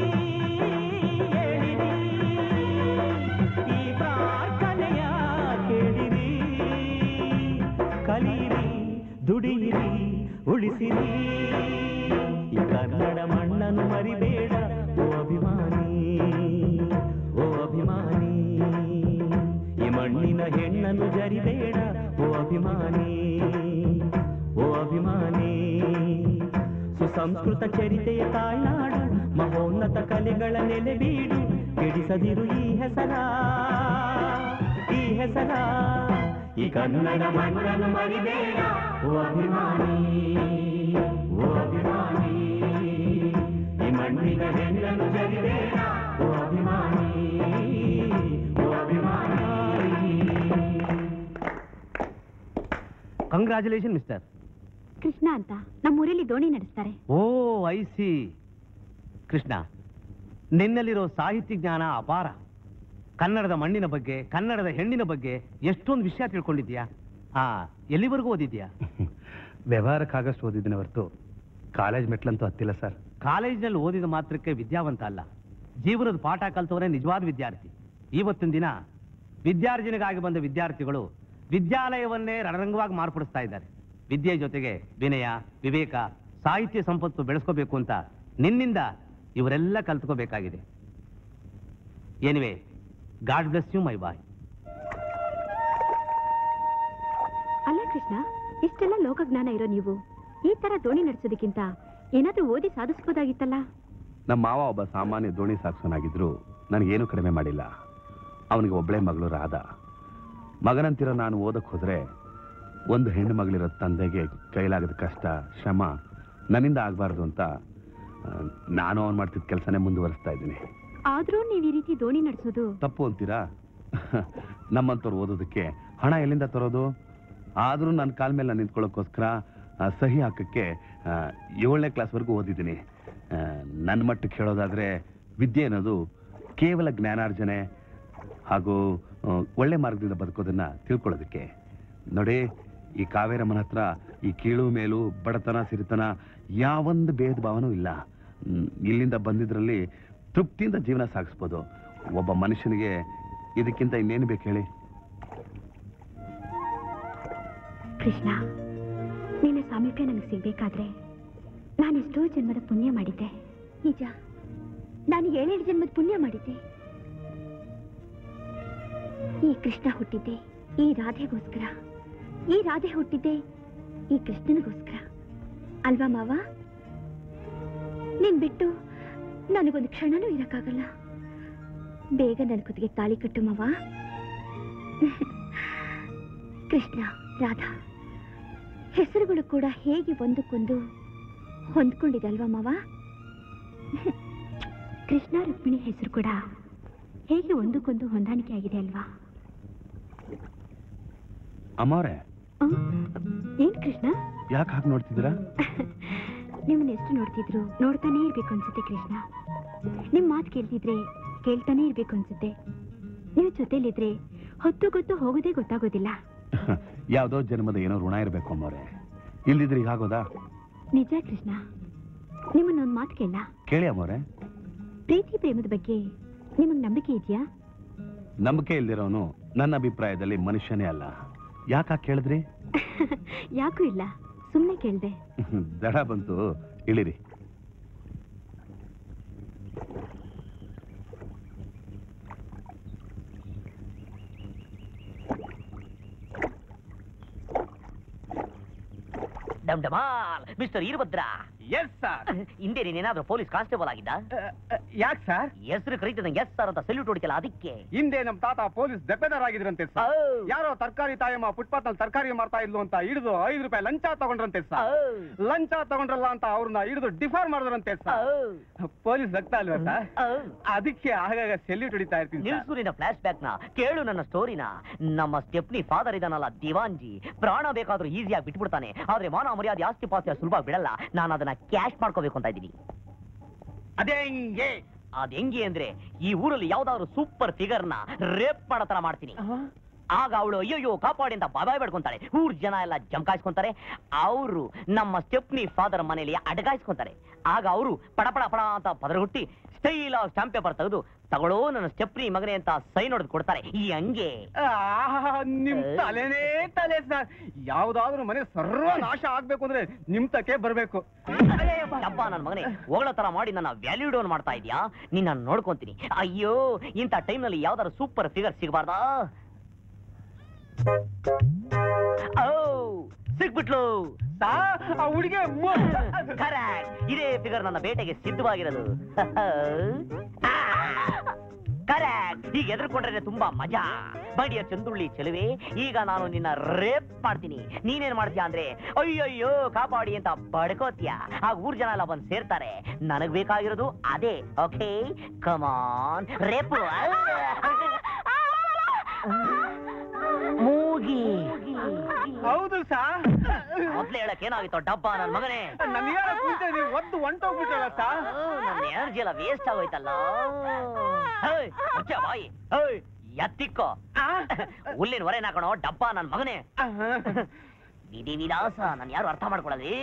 ಏಳಿರಿ ಈ ಪ್ರಾರ್ಥನೆಯ ಕೇಳಿರಿ ಕಲೀರಿ ದುಡಿಯಿರಿ ಉಳಿಸಿರಿ ಈ ಕನ್ನಡ ಮಣ್ಣನ್ನು ಮರಿಬೇಡ ಓ ಅಭಿಮಾನಿ ಓ ಅಭಿಮಾನಿ ಈ ಮಣ್ಣಿನ ಹೆಣ್ಣನ್ನು ಜರಿಬೇಡ ಓ ಅಭಿಮಾನಿ ಓ ಅಭಿಮಾನಿ ಸುಸಂಸ್ಕೃತ ಚರಿತೆಯ ತಾಯ್ನಾಡು ಮಹೋನ್ನತ ಕಲೆಗಳ ನೆಲೆಬೀಡು ಕೆಡಿಸದಿರು ಈ ಹೆಸರ ಈ ಹೆಸರ ಈ ಕನ್ನಡ ಮಣ್ಣನ್ನು ಮರಿಬೇಡ ಓ ಅಭಿಮಾನಿ ಓ ಅಭಿಮಾನಿ ಈ ಮಣ್ಣಿನ ಹೆಣ್ಣನ್ನು ಜರಿಬೇಡ ಓ ಅಭಿಮಾನಿ ಓ ಅಭಿಮಾನಿ ಕಂಗ್ರ್ಯಾಚುಲೇಷನ್ ಮಿಸ್ಟರ್ ಕೃಷ್ಣ ಅಂತ ನಮ್ಮೂರಲ್ಲಿ ದೋಣಿ ನಡೆಸ್ತಾರೆ ಓ ಐ ಸಿ ಕೃಷ್ಣ ನಿನ್ನಲ್ಲಿರೋ ಸಾಹಿತ್ಯ ಜ್ಞಾನ ಅಪಾರ ಕನ್ನಡದ ಮಣ್ಣಿನ ಬಗ್ಗೆ ಕನ್ನಡದ ಹೆಣ್ಣಿನ ಬಗ್ಗೆ ಎಷ್ಟೊಂದು ವಿಷಯ ತಿಳ್ಕೊಂಡಿದ್ಯಾ ಹಾ ಎಲ್ಲಿವರೆಗೂ ಓದಿದ್ಯಾ ವ್ಯವಹಾರಕ್ಕಾಗಷ್ಟು ಓದಿದ್ದೀನಿ ಹೊರತು ಕಾಲೇಜ್ ಮೆಟ್ಲಂತೂ ಹತ್ತಿಲ್ಲ ಸರ್ ಕಾಲೇಜಿನಲ್ಲಿ ಓದಿದ ಮಾತ್ರಕ್ಕೆ ವಿದ್ಯಾವಂತ ಅಲ್ಲ ಜೀವನದ ಪಾಠ ಕಲ್ತವರೇ ನಿಜವಾದ ವಿದ್ಯಾರ್ಥಿ ಇವತ್ತಿನ ದಿನ ವಿದ್ಯಾರ್ಜನೆಗಾಗಿ ಬಂದ ವಿದ್ಯಾರ್ಥಿಗಳು ವಿದ್ಯಾಲಯವನ್ನೇ ರಣರಂಗವಾಗಿ ಮಾರ್ಪಡಿಸ್ತಾ ಇದ್ದಾರೆ ವಿದ್ಯೆ ಜೊತೆಗೆ ವಿನಯ ವಿವೇಕ ಸಾಹಿತ್ಯ ಸಂಪತ್ತು ಬೆಳೆಸ್ಕೋಬೇಕು ಅಂತ ನಿನ್ನಿಂದ ಇವರೆಲ್ಲ ಕಲ್ತ್ಕೋಬೇಕಾಗಿದೆ anyway god bless you my boy ಅಲ್ಲ ಕೃಷ್ಣ ಇಷ್ಟೆಲ್ಲ ಲೋಕಜ್ಞಾನ ಇರೋ ನೀವು ಈ ತರ ದೋಣಿ ನಡೆಸೋದಕ್ಕಿಂತ ಏನಾದ್ರೂ ಓದಿ ಸಾಧಿಸ್ಬೋದಾಗಿತ್ತಲ್ಲ ನಮ್ಮ ಮಾವ ಒಬ್ಬ ಸಾಮಾನ್ಯ ದೋಣಿ ಸಾಕ್ಸೋನಾಗಿದ್ರು ನನಗೇನು ಕಡಿಮೆ ಮಾಡಿಲ್ಲ ಅವನಿಗೆ ಒಬ್ಬಳೇ ಮಗಳು ರಾಧ ಮಗನಂತಿರೋ ನಾನು ಓದಕ್ಕೆ ಹೋದ್ರೆ ಒಂದು ಹೆಣ್ಣು ಮಗಳಿರೋ ತಂದೆಗೆ ಕೈಲಾಗದ ಕಷ್ಟ ಶ್ರಮ ನನ್ನಿಂದ ಆಗಬಾರ್ದು ಅಂತ ಆ, ನಾನು ಅವನು ಮಾಡ್ತಿದ್ದ ಕೆಲಸನೇ ಮುಂದುವರಿಸ್ತಾ ಇದ್ದೀನಿ ಆದ್ರೂ ನೀವ್ ಈ ರೀತಿ ದೋಣಿ ನಡೆಸೋದು ತಪ್ಪು ಅಂತೀರಾ ನಮ್ಮಂಥವ್ರು ಓದೋದಕ್ಕೆ ಹಣ ಎಲ್ಲಿಂದ ತರೋದು ಆದರೂ ನನ್ನ ಕಾಲ ಮೇಲೆ ನಾನು ನಿಂತ್ಕೊಳ್ಳೋಕ್ಕೋಸ್ಕರ ಆ, ಸಹಿ ಹಾಕಕ್ಕೆ ಆ, ಏಳನೇ ಕ್ಲಾಸ್ವರೆಗೂ ಓದಿದ್ದೀನಿ ಆ, ನನ್ನ ಮಟ್ಟಕ್ಕೆ ಹೇಳೋದಾದ್ರೆ ವಿದ್ಯೆ ಅನ್ನೋದು ಕೇವಲ ಜ್ಞಾನಾರ್ಜನೆ ಹಾಗೂ ಆ, ಒಳ್ಳೆ ಮಾರ್ಗದಿಂದ ಬದುಕೋದನ್ನ ತಿಳ್ಕೊಳ್ಳೋದಕ್ಕೆ ನೋಡಿ ಈ ಕಾವೇರಮ್ಮನ ಹತ್ರ ಈ ಕೀಳು ಮೇಲು ಬಡತನ ಸಿರಿತನ ಯಾವೊಂದು ಭೇದ ಭಾವನೂ ಇಲ್ಲ ಹ್ಮ್, ಇಲ್ಲಿಂದ ಬಂದಿದ್ರಲ್ಲಿ ತೃಪ್ತಿಯಿಂದ ಜೀವನ ಸಾಗಿಸ್ಬೋದು ಒಬ್ಬ ಮನುಷ್ಯನಿಗೆ ಇದಕ್ಕಿಂತ ಇನ್ನೇನು ಬೇಕು ಹೇಳಿ ಕೃಷ್ಣ ನಿನ್ನ ಸಾಮೀಪ್ಯ ನನಗೆ ಸಿಗ್ಬೇಕಾದ್ರೆ ನಾನೆಷ್ಟೋ ಜನ್ಮದ ಪುಣ್ಯ ಮಾಡಿದ್ದೆ ನಿಜ ನಾನು ಏಳೇಳು ಜನ್ಮದ ಪುಣ್ಯ ಮಾಡಿದ್ದೆ ಈ ಕೃಷ್ಣ ಹುಟ್ಟಿದ್ದೆ ಈ ರಾಧೆಗೋಸ್ಕರ ಈ ರಾಧೆ ಹುಟ್ಟಿದ್ದೆ ಈ ಕೃಷ್ಣನಿಗೋಸ್ಕರ ಅಲ್ವಾ ಮಾವ ನೀನ್ ಬಿಟ್ಟು ನನಗೊಂದು ಕ್ಷಣನೂ ಇರಕ್ಕಾಗಲ್ಲ ಬೇಗ ನನ್ನ ಕುತ್ತಿಗೆ ತಾಳಿ ಕಟ್ಟು ಮಾವ ಕೃಷ್ಣ ರಾಧಾ ಹೆಸರುಗಳು ಕೂಡ ಹೇಗೆ ಒಂದಕ್ಕೊಂದು ಹೊಂದ್ಕೊಂಡಿದೆ ಅಲ್ವಾ ಮಾವ ಕೃಷ್ಣ ರುಕ್ಮಿಣಿ ಹೆಸರು ಕೂಡ ಹೇಗೆ ಒಂದಕ್ಕೊಂದು ಹೊಂದಾಣಿಕೆ ಆಗಿದೆ ಅಲ್ವಾ ಅಮ್ಮವ್ರೆ ಆ? ಏನ್ ಕೃಷ್ಣ ಯಾಕೆ ಹಾಗೆ ನೋಡ್ತಿದ್ದೀರಾ ನಿಮ್ಮನ್ನ ಎಷ್ಟು ನೋಡ್ತಿದ್ರು ನೋಡ್ತಾನೆ ಇರ್ಬೇಕು ಅನ್ಸುತ್ತೆ ಕೃಷ್ಣ ನಿಮ್ ಮಾತು ಕೇಳ್ತಿದ್ರೆ ಕೇಳ್ತಾನೆ ಇರ್ಬೇಕು ಅನ್ಸುತ್ತೆ ನೀವು ಜೊತೆಲಿದ್ರೆ ಹೊತ್ತು ಗೊತ್ತು ಹೋಗೋದೇ ಗೊತ್ತಾಗೋದಿಲ್ಲ ಯಾವುದೋ ಜನ್ಮದ ಏನೋ ಋಣ ಇರಬೇಕು ಅಮ್ಮವ್ರೆ ಇಲ್ದಿದ್ರೆ ಈಗ ಆಗೋದಾ ನಿಜ ಕೃಷ್ಣ ನಿಮ್ಮನ್ನೊಂದು ಮಾತು ಕೇಳ ಕೇಳಿ ಅಮ್ಮವ್ರೆ ಪ್ರೀತಿ ಪ್ರೇಮದ ಬಗ್ಗೆ ನಿಮಗ್ ನಂಬಿಕೆ ಇದೆಯಾ ನಂಬಿಕೆ ಇಲ್ದಿರೋನು ನನ್ನ ಅಭಿಪ್ರಾಯದಲ್ಲಿ ಮನುಷ್ಯನೇ ಅಲ್ಲ ಯಾಕೆ ಕೇಳಿದ್ರಿ ಯಾಕೂ ಇಲ್ಲ ಸುಮ್ಮನೆ ಕೇಳ್ದೆ ದಡ ಬಂತು ಇಳಿರಿ ಡಮ್ ಡಮಾಲ್ ಮಿಸ್ಟರ್ ಈರಭದ್ರ ಎಸ್ ಸರ್ ಹಿಂದೆ ನೀನೇನಾದ್ರೂ ಪೊಲೀಸ್ ಕಾನ್ಸ್ಟೇಬಲ್ ಆಗಿದ್ದ ಯಾಕೆ ಸರ್ ಹೆಸರು ಕರೀತದಂಗೆ ಎಸ್ ಸರ್ ಅಂತ ಸೆಲ್ಯೂಟ್ ಹೊಡಿಕಲ್ಲ ಅದಕ್ಕೆ ಹಿಂದೆ ನಮ್ ತಾತ ಪೊಲೀಸ್ ದೆಪ್ಪೆದಾರ ಆಗಿದ್ರಂತೆ ಸರ್ ಔ. ಯಾರೋ ತರಕಾರಿ ತಾಯಮ್ಮ ಫುಟ್ಪಾತ್ ನಲ್ಲಿ ತರಕಾರಿ ಮಾರ್ತಾ ಇದ್ಲು ಅಂತ ಹಿಡಿದು ಐದು ರೂಪಾಯಿ ಲಂಚ ತಗೊಂಡ್ರಂತೆ ಸರ್ ಔ. ಲಂಚ ತಗೊಂಡ್ರಲ್ಲ ಅಂತ ಅವ್ರನ್ನ ಹಿಡಿದು ಡಿಫಾರ್ ಮಾಡಿದ್ರಂತೆ ಸರ್ ಔ. ಪೊಲೀಸ್ ರಕ್ತ ಅಲ್ವಾ ಸರ್ ಔ. ಅದಕ್ಕೆ ಆಗಾಗ ಸೆಲ್ಯೂಟ್ ಹೊಡಿತಾ ಇರ್ತೀನಿ ಸರ್. ನಿಲ್ಸು ನಿನ್ನ ಫ್ಲಾಶ್ ಬ್ಯಾಕ್ ನ ಕೇಳು ನನ್ನ ಸ್ಟೋರಿನ ನಮ್ಮ ಸ್ಟೆಪ್ನಿ ಫಾದರ್ ಇದಾನಲ್ಲ ದಿವಾಂಜಿ ಪ್ರಾಣ ಬೇಕಾದ್ರೂ ಈಸಿಯಾಗಿ ಬಿಟ್ಬಿಡ್ತಾನೆ ಆದ್ರೆ ಮಾನ ಮರ್ಯಾದೆ ಆಸ್ತಿ ಪಾಸ್ತಿ ಸುಲಭ ಬಿಡಲ್ಲ ನಾನು ಅದನ್ನ ಕ್ಯಾಶ್ ಮಾಡ್ಕೋಬೇಕು ಅಂತ ಇದ್ದೀನಿ ಅದೇ ಹಿಂಗೆ ಅದ್ ಹೆಂಗೆ ಅಂದ್ರೆ ಈ ಊರಲ್ಲಿ ಯಾವ್ದಾದ್ರು ಸೂಪರ್ ಫಿಗರ್ ನ ರೇಪ್ ಮಾಡೋ ತರ ಮಾಡ್ತೀನಿ ಆಗ ಅವಳು ಅಯ್ಯಯ್ಯೋ ಕಾಪಾಡಿ ಅಂತ ಬಾಯ್ ಬೆಡ್ಕೊಂತಾಳೆ ಊರ್ ಜನ ಎಲ್ಲ ಜಂಕಾಯಿಸ್ಕೊಂತಾರೆ ಅವರು ನಮ್ಮ ಸ್ಟೆಪ್ನಿ ಫಾದರ್ ಮನೇಲಿ ಅಡಗಾಯಿಸ್ಕೊಂತಾರೆ ಆಗ ಅವರು ಪಡ ಪಡ ಪಡ ಅಂತ ಪದರ ಹುಟ್ಟಿ ಸ್ಟೈಲ್ ಆಫ್ ಸ್ಟಾಂಪ್ ಪೇಪರ್ ತೆಗೆದು ತಗೊಳ್ಳೋ ನನ್ನ ಸ್ಟೆಪ್ನಿ ಮಗನೇ ಅಂತ ಸೈನ್ ಹೊಡೆದು ಕೊಡ್ತಾರೆ ಈ ಹಂಗೆ ಆಹಾ, ನಿಮ್ ತಲೆನೇ ತಲೆ ಸರ್ ಯಾವ್ದಾದ್ರು ಮನೆ ಸರ್ವ ನಾಶ ಆಗ್ಬೇಕು ಅಂದ್ರೆ ನಿಮ್ ತಕ್ಕೆ ಬರ್ಬೇಕು ಡಬ್ಬ ನನ್ನ ಮಗನೇ ಹೊಗಳ ತರ ಮಾಡಿ ನನ್ನ ವ್ಯಾಲ್ಯೂ ಡೌನ್ ಮಾಡ್ತಾ ಇದೀಯಾ ನಿನ್ನ ನೋಡ್ಕೊಂತೀನಿ ಅಯ್ಯೋ ಇಂಥ ಟೈಮ್ನಲ್ಲಿ ಯಾವ್ದಾದ್ರು ಸೂಪರ್ ಫಿಗರ್ ಸಿಗಬಾರ್ದಾ ಓ ಸಿಕ್ಬಿಟ್ಲು ಆ ಹುಡುಗಿ ಕರೆಕ್ಟ್ ಇದೇ ಫಿಗರ್ ನನ್ನ ಬೇಟೆಗೆ ಸಿದ್ಧವಾಗಿರೋದು ಕರೆಕ್ಟ್ ಈಗ ಎದುರ್ಕೊಂಡ್ರೆ ತುಂಬಾ ಮಜಾ ಬಡಿಯ ಚಂದುಳ್ಳಿ ಚೆಲುವೆ ಈಗ ನಾನು ನಿನ್ನ ರೇಪ್ ಮಾಡ್ತೀನಿ ನೀನೇನ್ ಮಾಡ್ತೀಯ ಅಂದ್ರೆ ಅಯ್ಯಯ್ಯೋ ಕಾಪಾಡಿ ಅಂತ ಬಡ್ಕೋತೀಯ ಆ ಊರ್ ಜನ ಎಲ್ಲ ಬಂದು ಸೇರ್ತಾರೆ ನನಗ್ ಬೇಕಾಗಿರೋದು ಅದೇ ಓಕೆ ಕಮಾನ್ ರೇಪ್ ಮೂಗಿ ಹೌದು ಸರ್ ಮೊದ್ಲೇ ಹೇಳಕ್ ಏನಾಗಿತ್ತು ಡಬ್ಬ ನನ್ ಮಗನೇ ನನಗೆ ಮುಂಚೆ ನೀವು ಒದ್ದು ಹೊಂಟೋಗ್ಬಿಟ್ಟಲ್ಲ ಸರ್ ಓ, ನನ್ನ ಎನರ್ಜಿ ಎಲ್ಲ ವೇಸ್ಟ್ ಆಗೋಯ್ತಲ್ಲ ಹೇಯ್, ಮುಚ್ಚ ಬಾಯಿ ಹೇಯ್, ಎತ್ತಿಕ್ಕೋ ಹುಲ್ಲಿನ ಹೊರೆ ನಾಕಣೋ ಡಬ್ಬ ನನ್ ಮಗನೇ ವಿಧಿ ವಿಲಾಸ ನಾನು ಯಾರು ಅರ್ಥ ಮಾಡ್ಕೊಳ್ಳಲಿ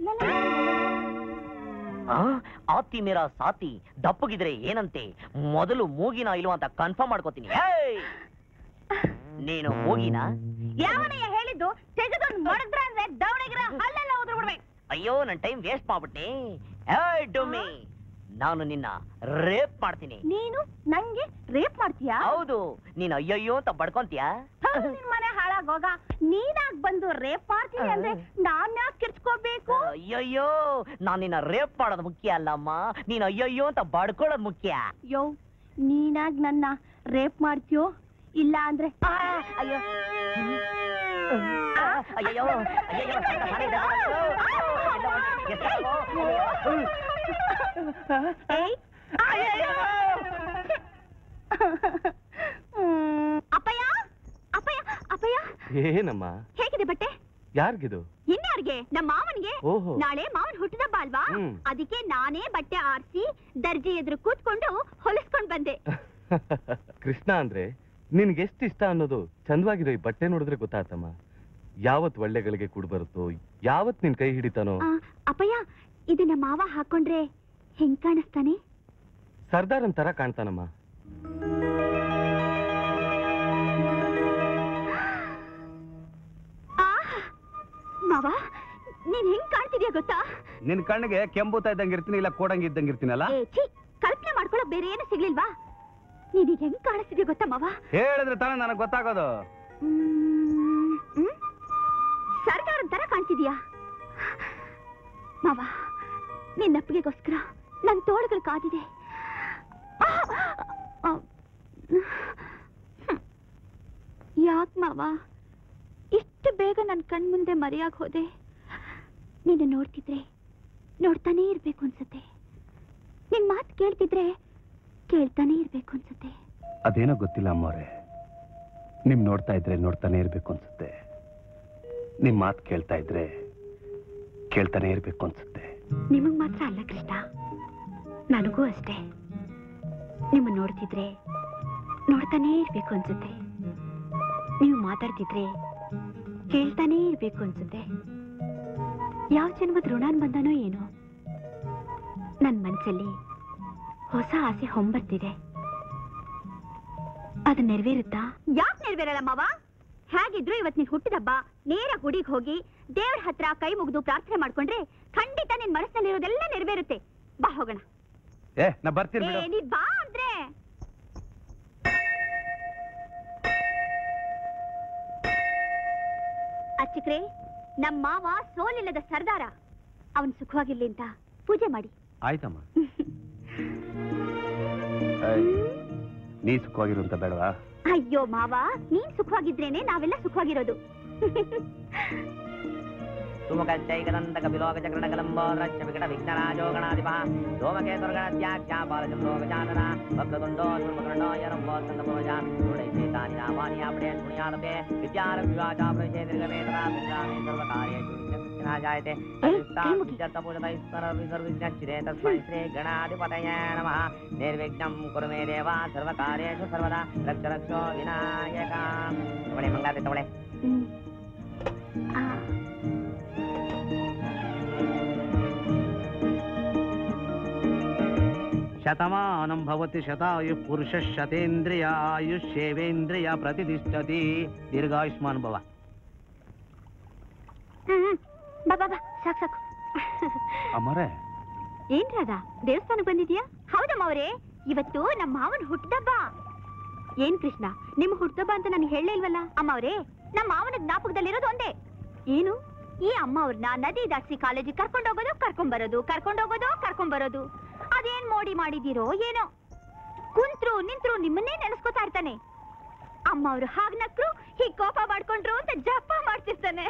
ಆ, ಆತಿ ಮೇರ ಸಾತಿ ದಪ್ಪಗಿದ್ರೆ ಏನಂತೆ ಮೊದಲು ಮೂಗಿನ ಇಲ್ವಾ ಅಂತ ಕನ್ಫರ್ಮ್ ಮಾಡ್ಕೋತೀನಿ ಹೇಯ್! ನೀನು ಮೂಗಿನ ಯಾವನಯ್ಯ ಹೇಳಿದ್ದು ತೆಗೆದೊಂದು ಮಡಗ್ರ ಅಂದ್ರೆ ದವಣಿಗಿರ ಅಲ್ಲೆಲ್ಲ ಉದ್ರ ಬಿಡ್ಬೇಕು ಅಯ್ಯೋ ನನ್ ಟೈಮ್ ವೇಸ್ಟ್ ಮಾಡ್ಬಿಟ್ಟೆ ಹೇಯ್ ಡುಮ್ಮಿ ನಾನು ನಿನ್ನ ರೇಪ್ ಮಾಡ್ತೀನಿ ನೀನು ನಂಗೆ ರೇಪ್ ಮಾಡ್ತೀಯಾ ಹೌದು ನೀನು ಅಯ್ಯಯ್ಯೋ ಅಂತ ಬಡ್ಕೊಂತೀಯಾ ಹೌದು, ನಿನ್ ಮನೆ ಹಾಳಾಗೋಗ ನೀನಾಗ್ ಬಂದು ರೇಪ್ ಮಾಡ್ತೀನಿ ಅಂದ್ರೆ ನಾನ್ ಯಾಕೆ ಕಿರ್ಚ್ಕೋಬೇಕು ಅಯ್ಯಯ್ಯೋ ನಾನ್ ನಿನ್ನ ರೇಪ್ ಮಾಡೋದು ಮುಖ್ಯ ಅಲ್ಲಮ್ಮ ನೀನು ಅಯ್ಯಯ್ಯೋ ಅಂತ ಬಡ್ಕೊಳ್ಳೋದು ಮುಖ್ಯ ಯೋ ನೀನಾಗ್ ನನ್ನ ರೇಪ್ ಮಾಡ್ತೀಯೋ ಇಲ್ಲ ಅಂದ್ರೆ ಆ, ಅಯ್ಯೋ ಆ, ಅಯ್ಯಯ್ಯೋ ಅಯ್ಯಯ್ಯೋ ನಾನೇ ಇದೆ ನೋಡು. ಎಲ್ಲ ಒಂದ್- ಎಷ್ಟಾಗೋ? ಏಯ್, ಅಯ್ಯಯ್ಯೋ. ಹ್ಮ್, ಅಪ್ಪಯ್ಯ ಅಪ್ಪಯ್ಯ ಅಪ್ಪಯ್ಯ ಏನಮ್ಮ ಹೇಗಿದೆ ಬಟ್ಟೆ ಯಾರಿಗಿದು ಇನ್ಯಾರಿಗೆ ನಮ್ಮ ಮಾವನಿಗೆ ಓಹೋ ನಾಳೆ ಮಾವನ್ ಹುಟ್ಟಿದಬ್ಬ ಅಲ್ವಾ ಹ್ಮ್. ಅದಕ್ಕೆ ನಾನೇ ಬಟ್ಟೆ ಆರಿಸಿ ದರ್ಜಿ ಎದುರು ಕೂತ್ಕೊಂಡು ಹೊಲಿಸ್ಕೊಂಡ್ ಬಂದೆ ಕೃಷ್ಣ ಅಂದ್ರೆ ನಿನ್ಗೆ ಎಷ್ಟು ಇಷ್ಟ ಅನ್ನೋದು ಚಂದವಾಗಿದೆ ಈ ಬಟ್ಟೆ ನೋಡಿದ್ರೆ ಗೊತ್ತಾತಮ್ಮ ಯಾವತ್ ಒಳ್ಳೆಗಳಿಗೆ ಕೂಡ್ ಬರುತ್ತೋ ಯಾವತ್ ನಿನ್ ಕೈ ಹಿಡಿತಾನೋ ಆ, ಅಪ್ಪಯ್ಯ ಇದನ್ನ ಮಾವ ಹಾಕೊಂಡ್ರೆ ಹೆಂಗ್ ಕಾಣಿಸ್ತಾನೆ ಸರ್ದಾರನ್ ತರ ಕಾಣ್ತಾನಮ್ಮ ಆ, ಮಾವ ನೀನ್ ಹೆಂಗ್ ಕಾಣ್ತಿದ್ಯಾ ಗೊತ್ತಾ ನಿನ್ ಕಣ್ಣಿಗೆ ಕೆಂಬೂತ ಇದ್ದಂಗೆ ಇರ್ತೀನಿ ಇಲ್ಲ ಕೋಡಂಗಿ ಇದ್ದಂಗೆ ಇರ್ತೀನಲ್ಲ ಏ ಛೀ ಕಲ್ಪನೆ ಮಾಡ್ಕೊಳ್ಳೋ ಬೇರೆ ಏನು ಸಿಗ್ಲಿಲ್ವಾ ನೀನೀಗ ಹೆಂಗ್ ಕಾಣಿಸ್ತಿದ್ಯಾ ಗೊತ್ತಾ ಮಾವ ಹೇಳಿದ್ರೆ ತಾನೇ ನನಗೆ ಗೊತ್ತಾಗೋದು ಮ್ಮ್, ಹ್ಮ್? ಸರ್ದಾರನ್ ತರ ಕಾಣ್ತಿದ್ಯಾ ಮಾವ ನಿನ್ನ ಅಪ್ಪಿಗೆಗೋಸ್ಕರ ನನ್ ತೋಳುಗಳು ಕಾದಿದೆ ಆ! ಆ, ಹ್ಮ್. ಯಾಕ್ ಮಾವ ಇಷ್ಟು ಬೇಗ ನನ್ ಕಣ್ಮುಂದೆ ಮರೆಯಾಗ್ ಹೋದೆ ನಿನ್ನ ನೋಡ್ತಿದ್ರೆ ನೋಡ್ತಾನೇ ಇರ್ಬೇಕು ಅನ್ಸುತ್ತೆ ನಿನ್ ಮಾತು ಕೇಳ್ತಿದ್ರೆ ಕೇಳ್ತಾನೆ ಇರ್ಬೇಕು ಅನ್ಸುತ್ತೆ ಅದೇನೋ ಗೊತ್ತಿಲ್ಲ ಅಮ್ಮವ್ರೆ ನಿಮ್ ನೋಡ್ತಾ ಇದ್ರೆ ನೋಡ್ತಾನೆ ಇರ್ಬೇಕು ಅನ್ಸುತ್ತೆ ನಿಮ್ ಮಾತು ಕೇಳ್ತಾ ಇದ್ರೆ ಕೇಳ್ತಾನೆ ಇರ್ಬೇಕು ಅನ್ಸುತ್ತೆ ನಿಮಗ್ ಮಾತ್ರ ಅಲ್ಲ ಕೃಷ್ಣ ನನಗೂ ಅಷ್ಟೇ ನಿಮ್ಮ ನೋಡ್ತಿದ್ರೆ ನೋಡ್ತಾನೇ ಇರ್ಬೇಕು ಅನ್ಸುತ್ತೆ ನೀವು ಮಾತಾಡ್ತಿದ್ರೆ ಕೇಳ್ತಾನೇ ಇರ್ಬೇಕು ಅನ್ಸುತ್ತೆ ಯಾವ ಜನ್ಮದ ಋಣಾನ್ ಬಂದನೋ ಏನೋ ನನ್ ಮನ್ಸಲ್ಲಿ ಹೊಸ ಆಸೆ ಹೊಂಬರ್ತಿದೆ ಅದು ನೆರವೇರುತ್ತಾ ಯಾಕೆ ನೆರವೇರಲ್ಲ ಮಾವ ಹೇಗಿದ್ರು ಇವತ್ ನೀನ್ ಹುಟ್ಟಿದಬ್ಬ ನೇರ ಗುಡಿಗೆ ಹೋಗಿ ದೇವ್ರ ಹತ್ರ ಕೈ ಮುಗಿದು ಪ್ರಾರ್ಥನೆ ಮಾಡ್ಕೊಂಡ್ರೆ ಖಂಡಿತ ನಿನ್ ಮನಸ್ಸಿನಲ್ಲಿರೋದೆಲ್ಲ ನೆರವೇರುತ್ತೆ ಬಾ ಹೋಗೋಣ ಏ ನಾ ಬರ್ತೀನಿ ಏ, ಬಿಡು ನೀ ಬಾ ಅಂದ್ರೆ ಅಚ್ಚಿಕ್ರೆ ನಮ್ಮ ಮಾವ ಸೋಲಿಲ್ಲದ ಸರ್ದಾರ ಅವನ್ ಸುಖವಾಗಿರ್ಲಿ ಅಂತ ಪೂಜೆ ಮಾಡಿ ಆಯ್ತಮ್ಮ ಏಯ್, ನೀ ಸುಖವಾಗಿರು ಅಂತ ಬೇಡವಾ ಅಯ್ಯೋ ಮಾವ ನೀನ್ ಸುಖವಾಗಿದ್ರೇನೆ ನಾವೆಲ್ಲ ಸುಖವಾಗಿರೋದು ಸುಮುಖೈಕದಂತಕ ವಿಲೋಕ ಚಕ್ರಣಕಲಂಬೋ ರಚ್ಚ ವಿಕಟ ವಿಘ್ನರಾಜೋ ಗಣಾಧಿಪ ಸೋಮಕೇತುರ್ಗಣತ್ಯಾಖ್ಯಾ ಬಾಲಚಂದ್ರೋ ಗಜಾನನ ಭಕ್ತದುಂಡೋ ಧರ್ಮಕರ್ಣೋ ಯರಂಬೋ ಸಂಗಮೋಜ ನುಡೈಸೇ ತಾನಿ ನಾಮಾನಿ ಆಪಡೆ ಪುಣ್ಯಾಲಪೆ ವಿದ್ಯಾರ ವಿವಾಚ ಪ್ರವೇಶೇ ನಿರ್ಗಮೇತರ ವಿದ್ರಾಮೇ ಸರ್ವಕಾರ್ಯೇಷು ವಿಘ್ನಃ ಜಾಯತೆ ಏಯ್, ಕೈ ಮುಗಿ. ಸರ್ವವಿಘ್ನಚ್ಚಿದೆ ತಸ್ಮೈ ಶ್ರೀ ಗಣಾಧಿಪತಯೇ ನಮಃ ನಿರ್ವಿಘ್ನಂ ಕುರು ಮೇ ದೇವ ಸರ್ವಕಾರ್ಯೇಷು ಸರ್ವದಾ ರಕ್ಷ ರಕ್ಷೋ ವಿನಾಯಕ ತಗೊಳ್ಳಿ ಮಂಗಾತೆ ತಗೊಳ್ಳಿ ಹ್ಮ್. ಆ, ಶತಮಾನಂ ಭವತಿ ಶತಾಯು ಪುರುಷ ಶತೇಂದ್ರಿಯ ಆಯುಷ್ಯೇವೇಂದ್ರಿಯ ಪ್ರತಿಷ್ಠತಿ ದೀರ್ಘಾಯುಷ್ಮಾನ್ ಭವ ಹ್ಮ್, ಹ್ಮ್. ಬಾ ಬಾ ಬಾ ಸಾಕು ಸಾಕು ಅಮ್ಮರೇ ಏನ್ ರಾಧಾ ದೇವಸ್ಥಾನಕ್ಕೆ ಬಂದಿದ್ಯಾ ಹೌದಮ್ಮ ಅವರೇ ಇವತ್ತು ನಮ್ಮ ಮಾವನ ಹುಟ್ಟದಬ್ಬ ಏನ್ ಕೃಷ್ಣ ನಿಮ್ಮ ಹುಟ್ಟದಬ್ಬ ಅಂತ ನನಗೆ ಹೇಳಲೇ ಇಲ್ವಲ್ಲ ಅಮ್ಮ ಅವರೇ ನಮ್ಮ ಮಾವನ ಜ್ಞಾಪಕದಲ್ಲಿರೋದು ಒಂದೇ ಏನು ಈ ಅಮ್ಮ ಅವ್ರನ್ನ ನದಿ ದಾಟ್ಸಿ ಕಾಲೇಜಿಗೆ ಕರ್ಕೊಂಡು ಹೋಗೋದು ಕರ್ಕೊಂಡ್ ಬರೋದು ಕರ್ಕೊಂಡು ಹೋಗೋದು ಕರ್ಕೊಂಡ್ ಬರೋದು ಅದೇನ್ ಮೋಡಿ ಮಾಡಿದಿರೋ ಏನೋ ಕುಂತ್ರು ನಿಂತ್ರು ನಿಮ್ಮನ್ನೇ ನೆನೆಸ್ಕೊತಾ ಇರ್ತಾನೆ ಅಮ್ಮ ಅವ್ರು ಹಾಗ್ ನಕ್ರು ಹೀಗ್ ಕೋಪ ಮಾಡ್ಕೊಂಡ್ರು ಅಂತ ಜಪ ಮಾಡ್ತಿರ್ತಾನೆ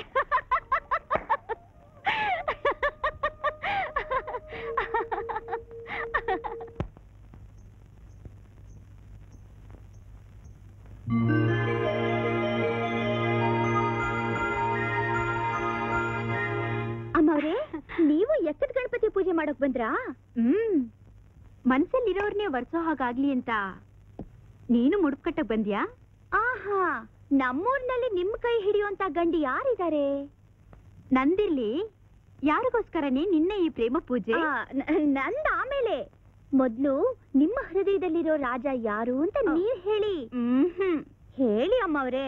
ಅಮ್ಮವ್ರೆ ನೀವು ಎಕ್ಕದ ಗಣಪತಿ ಪೂಜೆ ಮಾಡಕ್ ಬಂದ್ರಾ ಹ್ಮ್ ಮನ್ಸಲ್ಲಿರೋರ್ನೇ ವರ್ಸೋ ಹಾಗಾಗ್ಲಿ ಅಂತ ನೀನು ಮುಡುಪ್ ಕಟ್ಟಕ್ ಬಂದ್ಯಾ ಆಹಾ ನಮ್ಮೂರ್ನಲ್ಲಿ ನಿಮ್ ಕೈ ಹಿಡಿಯುವಂತ ಗಂಡಿ ಯಾರಿದ್ದಾರೆ ನಂದಿರ್ಲಿ ಯಾರಿಗೋಸ್ಕರನೇ ನಿನ್ನ ಈ ಪ್ರೇಮ ಪೂಜೆ ನಂದ ಆಮೇಲೆ ಮೊದ್ಲು ನಿಮ್ಮ ಹೃದಯದಲ್ಲಿರೋ ರಾಜ ಯಾರು ಅಂತ ನೀವ್ ಹೇಳಿ ಹ್ಮ್ ಹೇಳಿ ಅಮ್ಮವ್ರೆ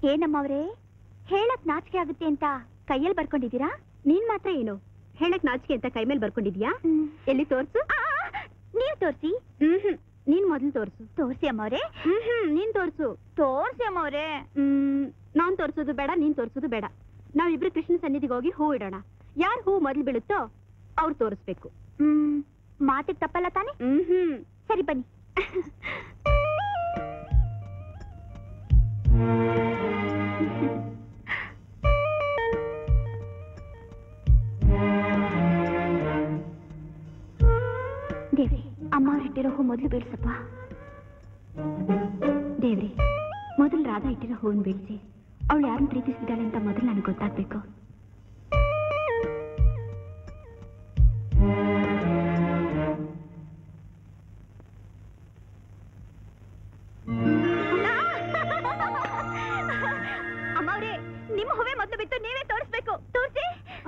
ಏನಮ್ಮ ಅವ್ರೆ ಹೇಳಕ್ ನಾಚಿಕೆ ಆಗುತ್ತೆ ಅಂತ ಕೈಯಲ್ಲಿ ಬರ್ಕೊಂಡಿದ್ದೀರಾ ನೀನ್ ಮಾತ್ರ ಏನು ಹೇಳಕ್ ನಾಚಿಕೆ ಅಂತ ಕೈ ಮೇಲೆ ಬರ್ಕೊಂಡಿದ್ಯಾ ಎಲ್ಲಿ ತೋರ್ಸು ನೀವ್ ತೋರ್ಸಿ ಹ್ಮ್ ನೀನ್ ಮೊದಲು ತೋರ್ಸು ತೋರ್ಸಿ ಅಮ್ಮವ್ರೆ ಹ್ಮ್ ನೀನ್ ತೋರ್ಸು ತೋರ್ಸಿ ಅಮ್ಮವ್ರೆ ಹ್ಮ್ ನಾನ್ ತೋರ್ಸೋದು ಬೇಡ ನೀನ್ ತೋರ್ಸೋದು ಬೇಡ ನಾವಿಬ್ರು ಕೃಷ್ಣ ಸನ್ನಿಧಿಗೆ ಹೋಗಿ ಹೂ ಇಡೋಣ ಯಾರ್ ಹೂ ಮೊದಲು ಬೀಳುತ್ತೋ ಅವ್ರು ತೋರಿಸ್ಬೇಕು ಹ್ಮ್ ಮಾತಿಗೆ ತಪ್ಪಲ್ಲ ತಾನೆ ಹ್ಮ್ ಸರಿ ಬನ್ನಿ ದೇವ್ರಿ ಅಮ್ಮ ಅವ್ರು ಇಟ್ಟಿರೋ ಹೂ ಮೊದಲು ಬೀಳ್ಸಪ್ಪ ದೇವ್ರಿ ಮೊದಲು ರಾಧಾ ಇಟ್ಟಿರೋ ಹೂವನ್ನು ಬೀಳ್ಸಿ ಅವಳು ಯಾರನ್ನ ಪ್ರೀತಿಸಿದ್ದಾಳೆ ಅಂತ ಮೊದಲು ನನಗೆ ಗೊತ್ತಾಗ್ಬೇಕು ಅಮ್ಮ ಅವ್ರೆ ನಿಮ್ಮ ಹೂವೇ ಮೊದಲು ಬಿಟ್ಟು ನೀವೇ ತೋರಿಸ್ಬೇಕು ತೋರಿಸಿ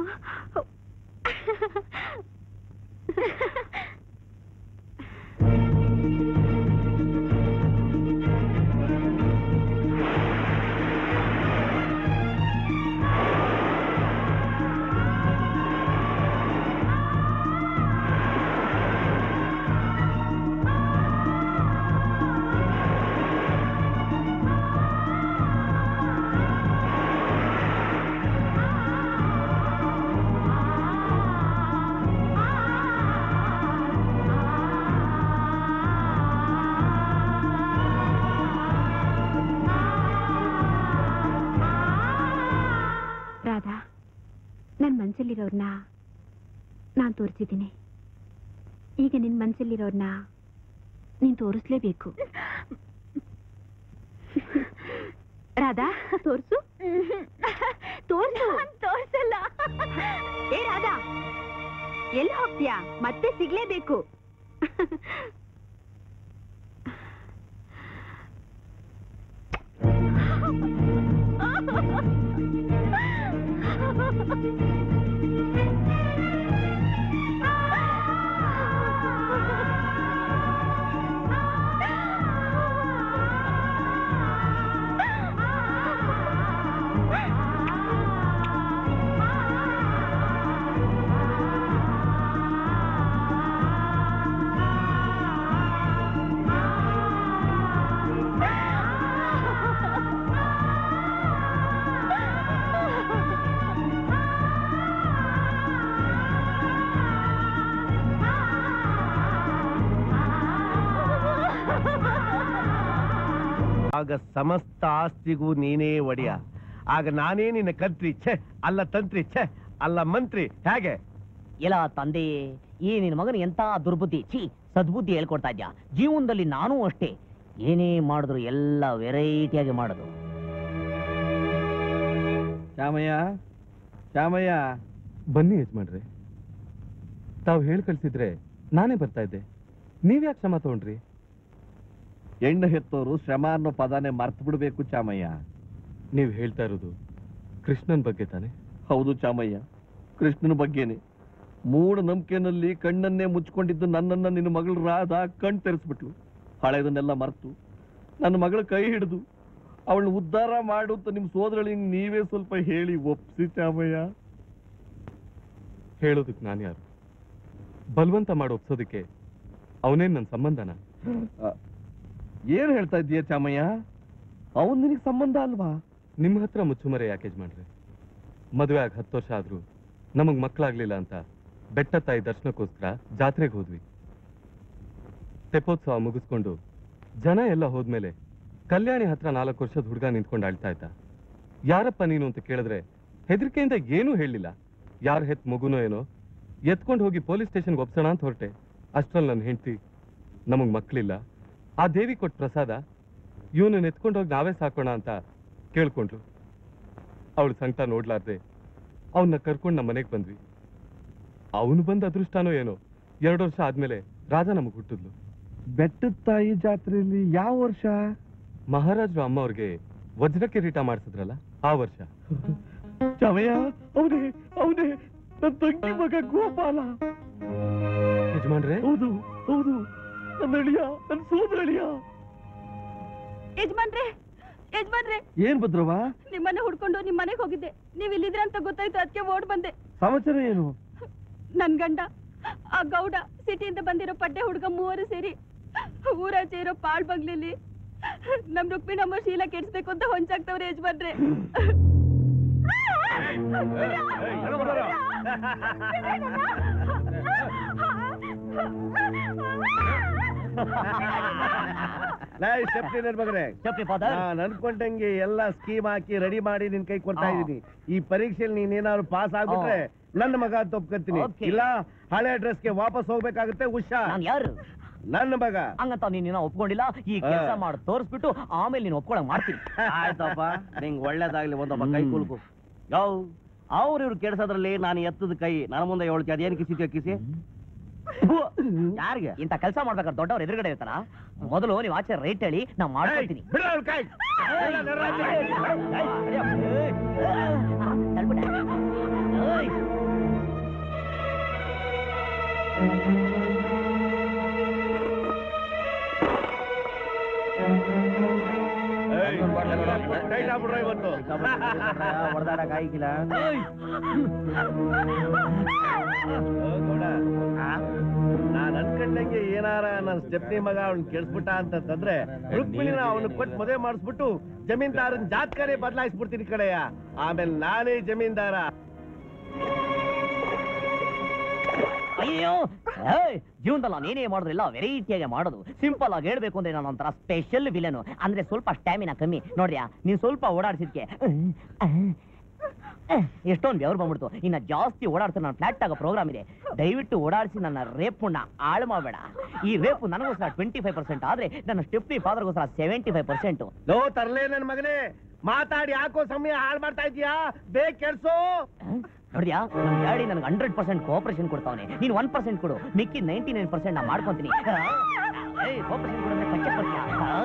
ರಾಧಾ ನನ್ನ ಮನ್ಸಲ್ಲಿರೋರ್ನ ನಾನು ತೋರಿಸಿದ್ದೀನಿ ಈಗ ನಿನ್ನ ಮನ್ಸಲ್ಲಿರೋರ್ನ ನೀನು ತೋರಿಸ್ಲೇಬೇಕು ರಾಧಾ ತೋರ್ಸು ತೋರ್ಸು ತೋರ್ಸಲ್ಲ ಏ ರಾಧಾ ಎಲ್ಲಿ ಹೋಗ್ತೀಯಾ ಮತ್ತೆ ಸಿಗ್ಲೇಬೇಕು ಆಗ ಸಮಸ್ತ ಆಸ್ತಿಗೂ ನೀನೇ ಒಡೆಯ ಆಗ ನಾನೇ ನಿನ್ನ ಕಂತ್ರಿ ಛೆ ಅಲ್ಲ ತಂತ್ರಿ ಛೆ ಅಲ್ಲ ಮಂತ್ರಿ ಹೇಗೆ ಎಲ್ಲ ತಂದೆಯೇ ಈ ನಿನ್ನ ಮಗನ ಎಂತ ದುರ್ಬುದ್ಧಿ ಛೀ ಸದ್ಬುದ್ಧಿ ಹೇಳ್ಕೊಡ್ತಾ ಇದ್ಯಾ ಜೀವನದಲ್ಲಿ ನಾನೂ ಅಷ್ಟೇ ಏನೇ ಮಾಡಿದ್ರು ಎಲ್ಲ ವೆರೈಟಿಯಾಗಿ ಮಾಡೋದು ಶ್ಯಾಮಯ್ಯ ಶ್ಯಾಮಯ್ಯ ಬನ್ನಿ ಯಜಮಾನ್ರೆ ತಾವು ಹೇಳಿ ಕಳ್ಸಿದ್ರೆ ನಾನೇ ಬರ್ತಾ ಇದ್ದೆ ನೀವ್ಯಾಕೆ ಕ್ಷಮ ತಗೊಂಡ್ರಿ ಹೆಣ್ಣು ಹೆತ್ತೋರು ಶ್ರಮ ಅನ್ನೋ ಪದಾನೇ ಮರ್ತು ಬಿಡ್ಬೇಕು ಚಾಮಯ್ಯ ನೀವು ಹೇಳ್ತಾ ಇರೋದು ಕೃಷ್ಣನ್ ಬಗ್ಗೆ ತಾನೆ ಹೌದು ಚಾಮಯ್ಯ ಕೃಷ್ಣನ ಬಗ್ಗೆನೆ ಮೂಢ ನಂಬಿಕೆನಲ್ಲಿ ಕಣ್ಣನ್ನೇ ಮುಚ್ಕೊಂಡಿದ್ದು ನನ್ನನ್ನ ನಿನ್ನ ಮಗಳು ರಾಧ ಕಣ್ ತೆರೆಸ್ಬಿಟ್ಲು ಹಳೆದನ್ನೆಲ್ಲ ಮರೆತು ನನ್ನ ಮಗಳ ಕೈ ಹಿಡಿದು ಅವಳನ್ನ ಉದ್ಧಾರ ಮಾಡು ಅಂತ ನಿಮ್ ಸೋದರಳಿಗೆ ನೀವೇ ಸ್ವಲ್ಪ ಹೇಳಿ ಒಪ್ಸಿ ಚಾಮಯ್ಯ ಹೇಳೋದಕ್ಕೆ ನಾನು ಯಾರು ಬಲವಂತ ಮಾಡಿ ಒಪ್ಸೋದಕ್ಕೆ ಅವನೇನ್ ನನ್ನ ಸಂಬಂಧನ ಆ, ಏನ್ ಹೇಳ್ತಾ ಇದ್ದೀಯ ಚಾಮಯ್ಯ ಅವನ್ ನಿನಗೆ ಸಂಬಂಧ ಅಲ್ವಾ ನಿಮ್ಮ ಹತ್ರ ಮುಚ್ಚುಮರೆ ಯಾಕೆ ಯಜಮಾನ್ರೆ ಮದುವೆ ಆಗಿ ಹತ್ತು ವರ್ಷ ಆದ್ರೂ ನಮಗ್ ಮಕ್ಕಳಾಗ್ಲಿಲ್ಲ ಅಂತ ಬೆಟ್ಟ ತಾಯಿ ದರ್ಶನಕ್ಕೋಸ್ಕರ ಜಾತ್ರೆಗೆ ಹೋದ್ವಿ ತೆಪ್ಪೋತ್ಸವ ಮುಗಿಸ್ಕೊಂಡು ಜನ ಎಲ್ಲ ಹೋದ್ಮೇಲೆ ಕಲ್ಯಾಣಿ ಹತ್ರ ನಾಲ್ಕು ವರ್ಷದ ಹುಡುಗ ನಿಂತ್ಕೊಂಡು ಅಳ್ತಾ ಇದ್ದ ಯಾರಪ್ಪ ನೀನು ಅಂತ ಕೇಳಿದ್ರೆ ಹೆದರಿಕೆಯಿಂದ ಏನೂ ಹೇಳಿಲ್ಲ ಯಾರು ಹೆತ್ ಮಗುನೋ ಏನೋ ಎತ್ಕೊಂಡು ಹೋಗಿ ಪೊಲೀಸ್ ಸ್ಟೇಷನ್ಗೆ ಒಪ್ಸೋಣ ಅಂತ ಹೊರಟೆ ಅಷ್ಟ್ರಲ್ಲಿ ನನ್ನ ಹೆಂಡತಿ ನಮಗ್ ಮಕ್ಕಳಿಲ್ಲ ಆ ದೇವಿ ಕೊಟ್ಟ ಪ್ರಸಾದ ಇವನನ್ನ ಎತ್ಕೊಂಡು ಹೋಗಿ ನಾವೇ ಸಾಕೋಣ ಅಂತ ಕೇಳ್ಕೊಂಡ್ರು ಅವಳ ಸಂಕಟ ನೋಡ್ಲಾರ್ದೆ ಅವನ್ನ ಕರ್ಕೊಂಡು ನಮ್ಮ ಮನೆಗೆ ಬಂದ್ವಿ ಅವನು ಬಂದ ಅದೃಷ್ಟನೋ ಏನೋ ಎರಡು ವರ್ಷ ಆದ್ಮೇಲೆ ರಾಜ ನಮಗ್ ಹುಟ್ಟಿದ್ಲು ಬೆಟ್ಟದ ತಾಯಿ ಜಾತ್ರೆಯಲ್ಲಿ ಯಾವ ವರ್ಷ ಮಹಾರಾಜರು ಅಮ್ಮ ಅವ್ರಿಗೆ ವಜ್ರ ಕಿರೀಟ ಮಾಡಿಸಿದ್ರಲ್ಲ ಆ ವರ್ಷ ಚಾಮಯ್ಯ ಅವನೇ ಅವನೇ ನನ್ನ ತಂಗಿ ಮಗ ಗೋಪಾಲ ಯಜಮಾನ್ರೆ ಹೌದು ಹೌದು ನನ್ನ ಅಳಿಯ ನನ್ನ ಸೋದರ ಅಳಿಯ ಯಜಮಾನ್ರೆ ಯಜಮಾನ್ರೆ ಏನ್ ಭದ್ರವ ನಿಮ್ಮನ್ನ ಹುಡ್ಕೊಂಡು ನಿಮ್ ಮನೆಗೆ ಹೋಗಿದ್ದೆ ನೀವ್ ಇಲ್ಲಿದ್ರ ಅಂತ ಗೊತ್ತಾಯ್ತು ಅದಕ್ಕೆ ಓಡ್ ಬಂದೆ ಸಮಾಚಾರ ಏನು ನನ್ ಗಂಡ ಆ ಗೌಡ ಸಿಟಿಯಿಂದ ಬಂದಿರೋ ಪಡ್ಡೆ ಹುಡುಗ ಮೂವರು ಸೇರಿ ಊರಾಚೆ ಇರೋ ಪಾಳ್ ಬಂಗ್ಲಿಲಿ ನಮ್ ರುಕ್ಮಿಣಿ ನಮ್ಮ ಶೀಲ ಕೆಡ್ಸ್ಬೇಕು ಅಂತ ಹೊಂಚಾಗ್ತವ್ರೆ ಯಜಮಾನ್ರೆ ಸ್ಟೆಪ್ನಿ ನನ್ ಮಗನೇ ಸ್ಟೆಪ್ನಿ ಫಾದರ್ ನಾನ್ ಅನ್ಕೊಂಡಂಗೆ ಎಲ್ಲ ಸ್ಕೀಮ್ ಹಾಕಿ ರೆಡಿ ಮಾಡಿ ನಿನ್ ಕೈ ಕೊಡ್ತಾ ಆ. ಇದೀನಿ ಈ ಪರೀಕ್ಷೆಯಲ್ಲಿ ನೀನ್ ಏನಾದ್ರು ಪಾಸ್ ಆಗ್ಬಿಟ್ರೆ ನನ್ನ ಮಗ ಅಂತ ಒಪ್ಕೊತೀನಿ Okay. ಇಲ್ಲ ಹಳೆ ಅಡ್ರೆಸ್ಗೆ ವಾಪಸ್ ಹೋಗ್ಬೇಕಾಗುತ್ತೆ ಉಷಾ ನಾನು ಯಾರು ನನ್ನ ಮಗ ಹಂಗಂತ ನೀನು ಒಪ್ಕೊಂಡಿಲ್ಲ ಈ ಕೆಲಸ ಆ. ಮಾಡಿ ತೋರಿಸ್ಬಿಟ್ಟು ಆಮೇಲೆ ನೀನು ಒಪ್ಕೊಳಕ್ ಮಾಡ್ತೀನಿ ಆಯ್ತಪ್ಪ ನಿಂಗ್ ಒಳ್ಳೇದಾಗ್ಲಿ ಒಂದೊಬ್ಬ ಕೈ ಕುಲ್ಕು ಯಾವ ಅವ್ರ ಇವ್ರು ಕೆಡ್ಸೋದ್ರಲ್ಲಿ ನಾನು ಎತ್ತದ ಕೈ ನನ್ನ ಮುಂದೆ ಹೇಳ್ತಿ ಅದೇನ್ ಕಿಸಿ ಕಿಸಿ ಯಾರಿಗೆ ಇಂತ ಕೆಲಸ ಮಾಡ್ಬೇಕಾದ್ರೆ ದೊಡ್ಡವ್ರ ಎದುರುಗಡೆ ಇರ್ತಾರ ಮೊದಲು ನೀವು ಆಚೆ ರೈಟ್ ಹೇಳಿ ನಾ ಮಾಡ್ಕೊಳ್ತೀನಿ ಬಿಡು ಅವ್ನ್ ಕೈ. ಏಯ್, ಟೈಟ್ ಆಗ್ಬಿಡ್ರೋ ಇವತ್ತು ಹೊಡೆದಾಡಕ್ ಆಗಿಲ್ಲ ನಾನ್ ಅನ್ಕೊಂಡಂಗೆ ಏನಾರ ನನ್ನ ಸ್ಟೆಪ್ನಿ ಮಗ ಅವ್ನ್ ಕೆಡ್ಸ್ಬಿಟ್ಟ ಅಂತಂದ್ರೆ ರುಕ್ಮಿಣಿನ ಅವನು ಕೊಟ್ಟು ಮದುವೆ ಮಾಡಿಸ್ಬಿಟ್ಟು ಜಮೀನ್ದಾರನ್ ಜಾತ್ಕನೇ ಬದಲಾಯಿಸ್ಬಿಡ್ತೀನಿ ಕಡೆಯ ಆಮೇಲೆ ನಾನೇ ಜಮೀನ್ದಾರ ಅಯ್ಯೋ ಏಯ್, ಜೀವನದಲ್ಲಿ ನಾನು ಏನೇ ಮಾಡೋದಿಲ್ಲ ವೆರೈಟಿಯಾಗಿ ಮಾಡೋದು ಸಿಂಪಲ್ ಆಗಿ ಹೇಳ್ಬೇಕು ಅಂದ್ರೆ ನಾನು ಒಂಥರ ಸ್ಪೆಷಲ್ ವಿಲನು ಅಂದ್ರೆ ಸ್ವಲ್ಪ ಸ್ಟ್ಯಾಮಿನಾ ಕಮ್ಮಿ ನೋಡ್ರಿಯಾ ನೀನ್ ಸ್ವಲ್ಪ ಓಡಾಡ್ಸಿದ್ಕೆ ಎಷ್ಟೊಂದು ಬೆವರು ಬಂದ್ಬಿಡ್ತು ಇನ್ನ ಜಾಸ್ತಿ ಓಡಾಡ್ತಾರೆ ನನ್ನ ಫ್ಲಾಟ್ ಆಗೋ ಪ್ರೋಗ್ರಾಮ್ ಇದೆ ದಯವಿಟ್ಟು ಓಡಾಡಿಸಿ ನನ್ನ ರೇಪುಣ್ಣ ಹಾಳು ಮಾಡಬೇಡ ಈ ರೇಪು ನನಗೋಸ್ಕರ ಟ್ವೆಂಟಿ ಫೈವ್ ಪರ್ಸೆಂಟ್ ಆದ್ರೆ ನನ್ನ ಸ್ಟೆಪ್ನಿ ಫಾದರ್ಗೋಸ್ಕರ ಸೆವೆಂಟಿ ಫೈವ್ ಪರ್ಸೆಂಟ್ ಲೋ ತರ್ಲೇ ನನ್ ಮಗನೇ ಮಾತಾಡಿ ಯಾಕೋ ಸಮಯ ಹಾಳು ಮಾಡ್ತಾ ಇದೀಯಾ ಬೇಗ ಕೆಲ್ಸೋ ನೋಡಿಯಾ ನಮ್ ಡ್ಯಾಡಿ ನನಗೆ ಹಂಡ್ರೆಡ್ ಪರ್ಸೆಂಟ್ ಕೋಆಪರೇಷನ್ ಕೊಡ್ತಾವನೆ ನೀನು ಒನ್ ಪರ್ಸೆಂಟ್ ಕೊಡು ಮಿಕ್ಕಿ ನೈಂಟಿ ನೈನ್ ಪರ್ಸೆಂಟ್ ನಾ ಮಾಡ್ಕೊಂತೀನಿ ಏಯ್ ಕೋಆಪರೇಷನ್ ಕೊಡಿದ್ರೆ ಕಚ್ಚೆ ಕೊಡ್ತೀಯಾ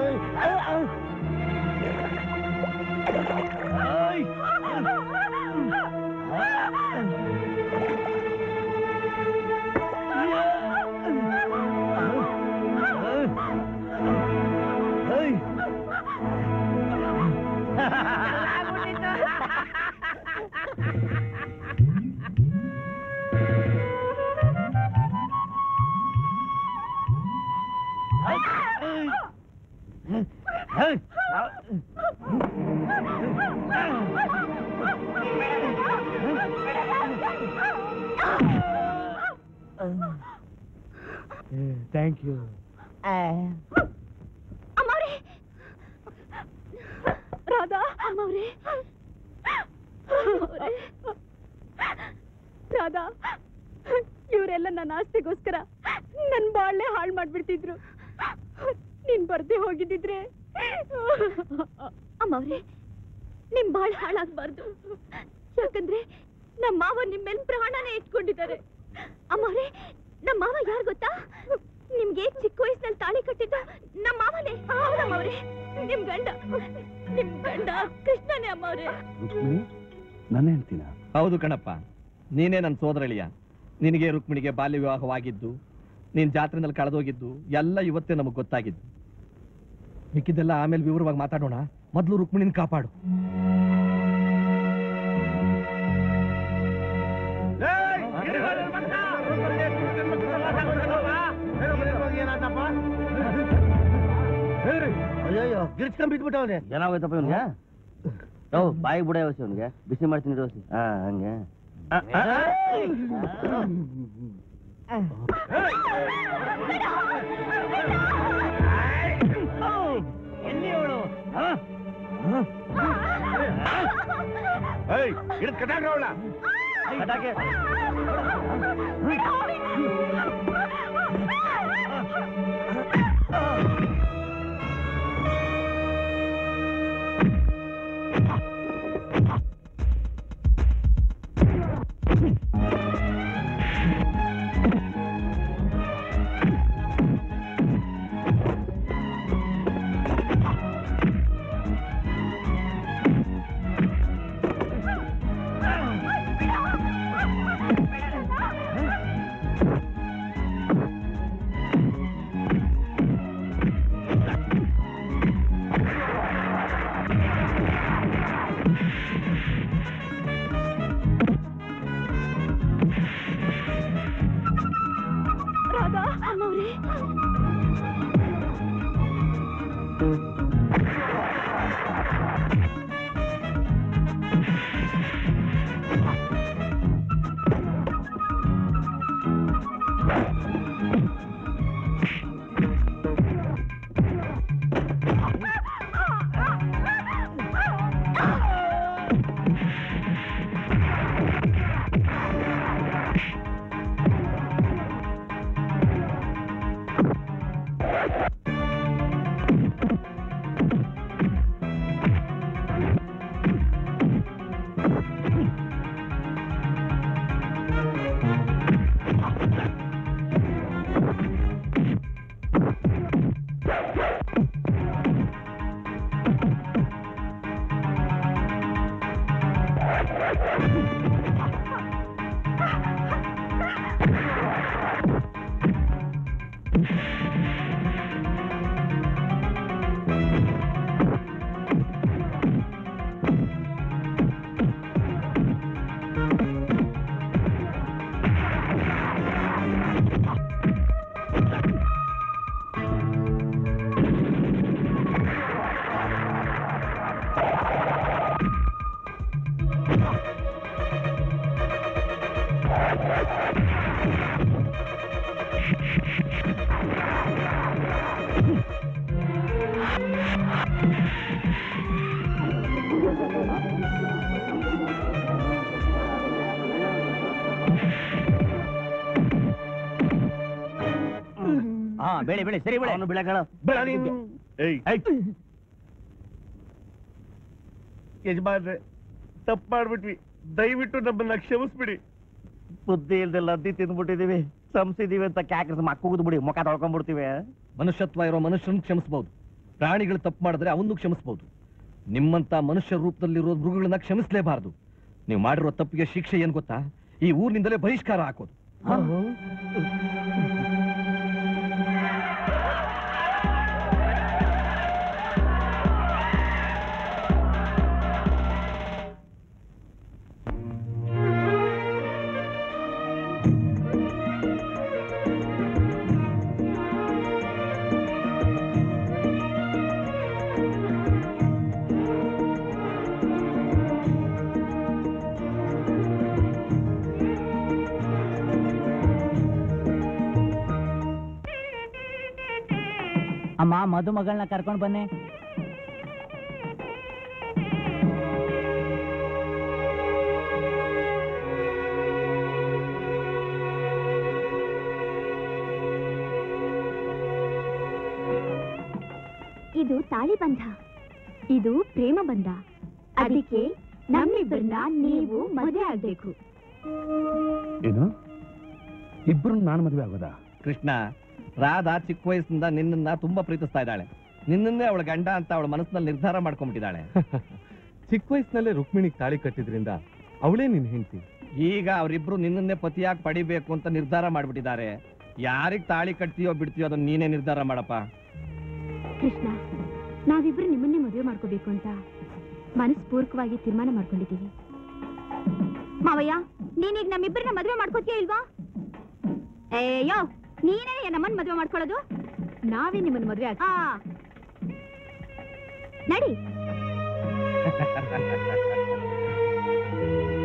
ಥ್ಯಾಂಕ್ ಯು ಅಮ್ಮವ್ರೆ ರಾಧಾ ಅಮ್ಮವ್ರೆ ಅಮ್ಮವ್ರೆ. ರಾಧಾ ಇವರೆಲ್ಲ ನನ್ನ ಆಸ್ತಿಗೋಸ್ಕರ ನನ್ ಬಾಳ್ನೆ ಹಾಳು ಮಾಡ್ಬಿಡ್ತಿದ್ರು ನೀನ್ ಬರ್ದೆ ಹೋಗಿದ್ದಿದ್ರೆ ಅಮ್ಮವ್ರೆ ನಿಮ್ ಬಾಳ್ ಹಾಳಾಗ್ಬಾರ್ದು ಯಾಕಂದ್ರೆ ನಮ್ಮ ಮಾವ ನಿಮ್ ಮೇಲೆ ಪ್ರಾಣನೇ ಇಟ್ಕೊಂಡಿದ್ದಾರೆ ಅಮ್ಮವ್ರೆ ನಮ್ಮ ಮಾವ ಯಾರು ಗೊತ್ತಾ ನಿಮ್ಗೆ ಚಿಕ್ಕ ವಯಸ್ಸಿನಲ್ಲಿ ತಾಳಿ ಕಟ್ಟಿದ್ದು ನಮ್ಮ ಮಾವನೇ ಹೌದಮ್ಮವ್ರೆ ನಿಮ್ ಗಂಡ ನಿಮ್ ಗಂಡ ಕೃಷ್ಣನೇ ಅಮ್ಮವ್ರೆ ರುಕ್ಮಿಣಿ ನನ್ನ ಹೆಂಡ್ತಿನ ಹೌದು ಕಣಪ್ಪ ನೀನೇ ನನ್ನ ಸೋದರಳಿಯ ನಿನಗೆ ರುಕ್ಮಿಣಿಗೆ ಬಾಲ್ಯ ವಿವಾಹವಾಗಿದ್ದು ನೀನ್ ಜಾತ್ರೆನಲ್ಲಿ ಕಳೆದೋಗಿದ್ದು ಎಲ್ಲ ಇವತ್ತೇ ನಮಗೆ ಗೊತ್ತಾಗಿದ್ದು ಮಿಕ್ಕಿದ್ದೆಲ್ಲ ಆಮೇಲೆ ವಿವರವಾಗಿ ಮಾತಾಡೋಣ ಮೊದಲು ರುಕ್ಮಿಣಿನ ಕಾಪಾಡು ಅಯ್ಯೋ ಗಿರ್ಚ್ಕೊಂಡ್ ಬಿದ್ಬಿಟ್ಟವನೆ ಏನಾಗೋಯ್ತಪ್ಪ ಇವನ್ಗೆ ಯೋ ಬಾಯಿ ಬುಡ ಯೋಸಿ ಅವನಿಗೆ ಬಿಸಿ ಮಾಡ್ತೀನಿ ಯೋಸಿ ಹಾ ಹಂಗೆ ಎಲ್ಲಿ ಅವಳು ಏಯ್ ಹಿಡಿದು ಕಟಾಕ ಅವಳ ಪಟಾಕಿ ಬೆಳಿ ಬೆಳಿ ಸರಿ ಬೆಳಿ ಅವನು ಬಿಳೆ ಕಳ ಯಜಮಾನ್ರೆ ತಪ್ಪು ಮಾಡ್ಬಿಟ್ವಿ ದಯವಿಟ್ಟು ನಮ್ಮನ್ನ ಕ್ಷಮಿಸ್ಬಿಡಿ ಬುದ್ಧಿ ಇಲ್ದೆ ಲದ್ದಿ ತಿಂದ್ಬಿಟ್ಟಿದೀವಿ ಸಂಸಿದೀವಿ ಅಂತ ಕ್ಯಾಕ್ರಸ್ ಮಕ್ಕುಗುದು ಬಿಡಿ ಮುಖ ತೊಳ್ಕೊಂಡ್ಬಿಡ್ತೀವಿ ಮನುಷ್ಯತ್ವ ಇರೋ ಮನುಷ್ಯನ ಕ್ಷಮಿಸಬಹುದು ಪ್ರಾಣಿಗಳು ತಪ್ಪು ಮಾಡಿದ್ರೆ ಅವನ್ನು ಕ್ಷಮಿಸಬಹುದು ನಿಮ್ಮಂತ ಮನುಷ್ಯ ರೂಪದಲ್ಲಿರೋ ಮೃಗಗಳನ್ನ ಕ್ಷಮಿಸಲೇಬಾರದು ನೀವು ಮಾಡಿರೋ ತಪ್ಪಿಗೆ ಶಿಕ್ಷೆ ಏನ್ ಗೊತ್ತಾ ಈ ಊರಿನಿಂದಲೇ ಬಹಿಷ್ಕಾರ ಹಾಕೋದು ಅಮ್ಮ ಮದುಮಗಳನ್ನ ಕರ್ಕೊಂಡು ಬನ್ನಿ ಇದು ತಾಳಿ ಬಂಧ ಇದು ಪ್ರೇಮ ಬಂಧ ಅದಕ್ಕೆ ನಮ್ಮಿಬ್ಬರನ್ನ ನೀವು ಮದುವೆ ಆಗ್ಬೇಕು ಏನು ಇಬ್ರು ನಾನು ಮದುವೆ ಆಗೋದಾ ಕೃಷ್ಣ ರಾಧಾ ಚಿಕ್ಕ ವಯಸ್ಸಿನಿಂದ ನಿನ್ನನ್ನ ತುಂಬಾ ಪ್ರೀತಿಸ್ತಾ ಇದ್ದಾಳೆ ನಿನ್ನನ್ನೇ ಅವಳ ಗಂಡ ಅಂತ ಅವಳ ಮನಸ್ಸಿನಲ್ಲಿ ನಿರ್ಧಾರ ಮಾಡ್ಕೊಂಡ್ಬಿಟ್ಟಿದ್ದಾಳೆ ಚಿಕ್ಕ ವಯಸ್ಸಿನಲ್ಲೇ ರುಕ್ಮಿಣಿಗೆ ತಾಳಿ ಕಟ್ಟಿದ್ರಿಂದ ಅವಳೇ ನಿನ್ ಹೆಂಡತಿ ಈಗ ಅವರಿಬ್ರು ನಿನ್ನನ್ನೇ ಪತಿಯಾಗಿ ಪಡಿಬೇಕು ಅಂತ ನಿರ್ಧಾರ ಮಾಡ್ಬಿಟ್ಟಿದ್ದಾರೆ ಯಾರಿಗ್ ತಾಳಿ ಕಟ್ತೀಯೋ ಬಿಡ್ತೀಯೋ ಅದನ್ನ ನೀನೇ ನಿರ್ಧಾರ ಮಾಡಪ್ಪ ಕೃಷ್ಣ ನಾವಿಬ್ರು ನಿಮ್ಮನ್ನೇ ಮದುವೆ ಮಾಡ್ಕೋಬೇಕು ಅಂತ ಮನಸ್ಪೂರ್ವಕವಾಗಿ ತೀರ್ಮಾನ ಮಾಡ್ಕೊಂಡಿದ್ದೀವಿ ಮಾವಯ್ಯ ನೀನೀಗ ನಮ್ಮಿಬ್ಬರನ್ನ ಮದುವೆ ಮಾಡ್ಕೋತೀಯ ಇಲ್ವಾ ಏಯೋ ನೀನೇ ನಮ್ಮನ್ನ ಮದುವೆ ಮಾಡ್ಕೊಳ್ಳೋದು ನಾವೇ ನಿಮ್ಮನ್ನ ಮದುವೆ ಆಗ ನಡಿ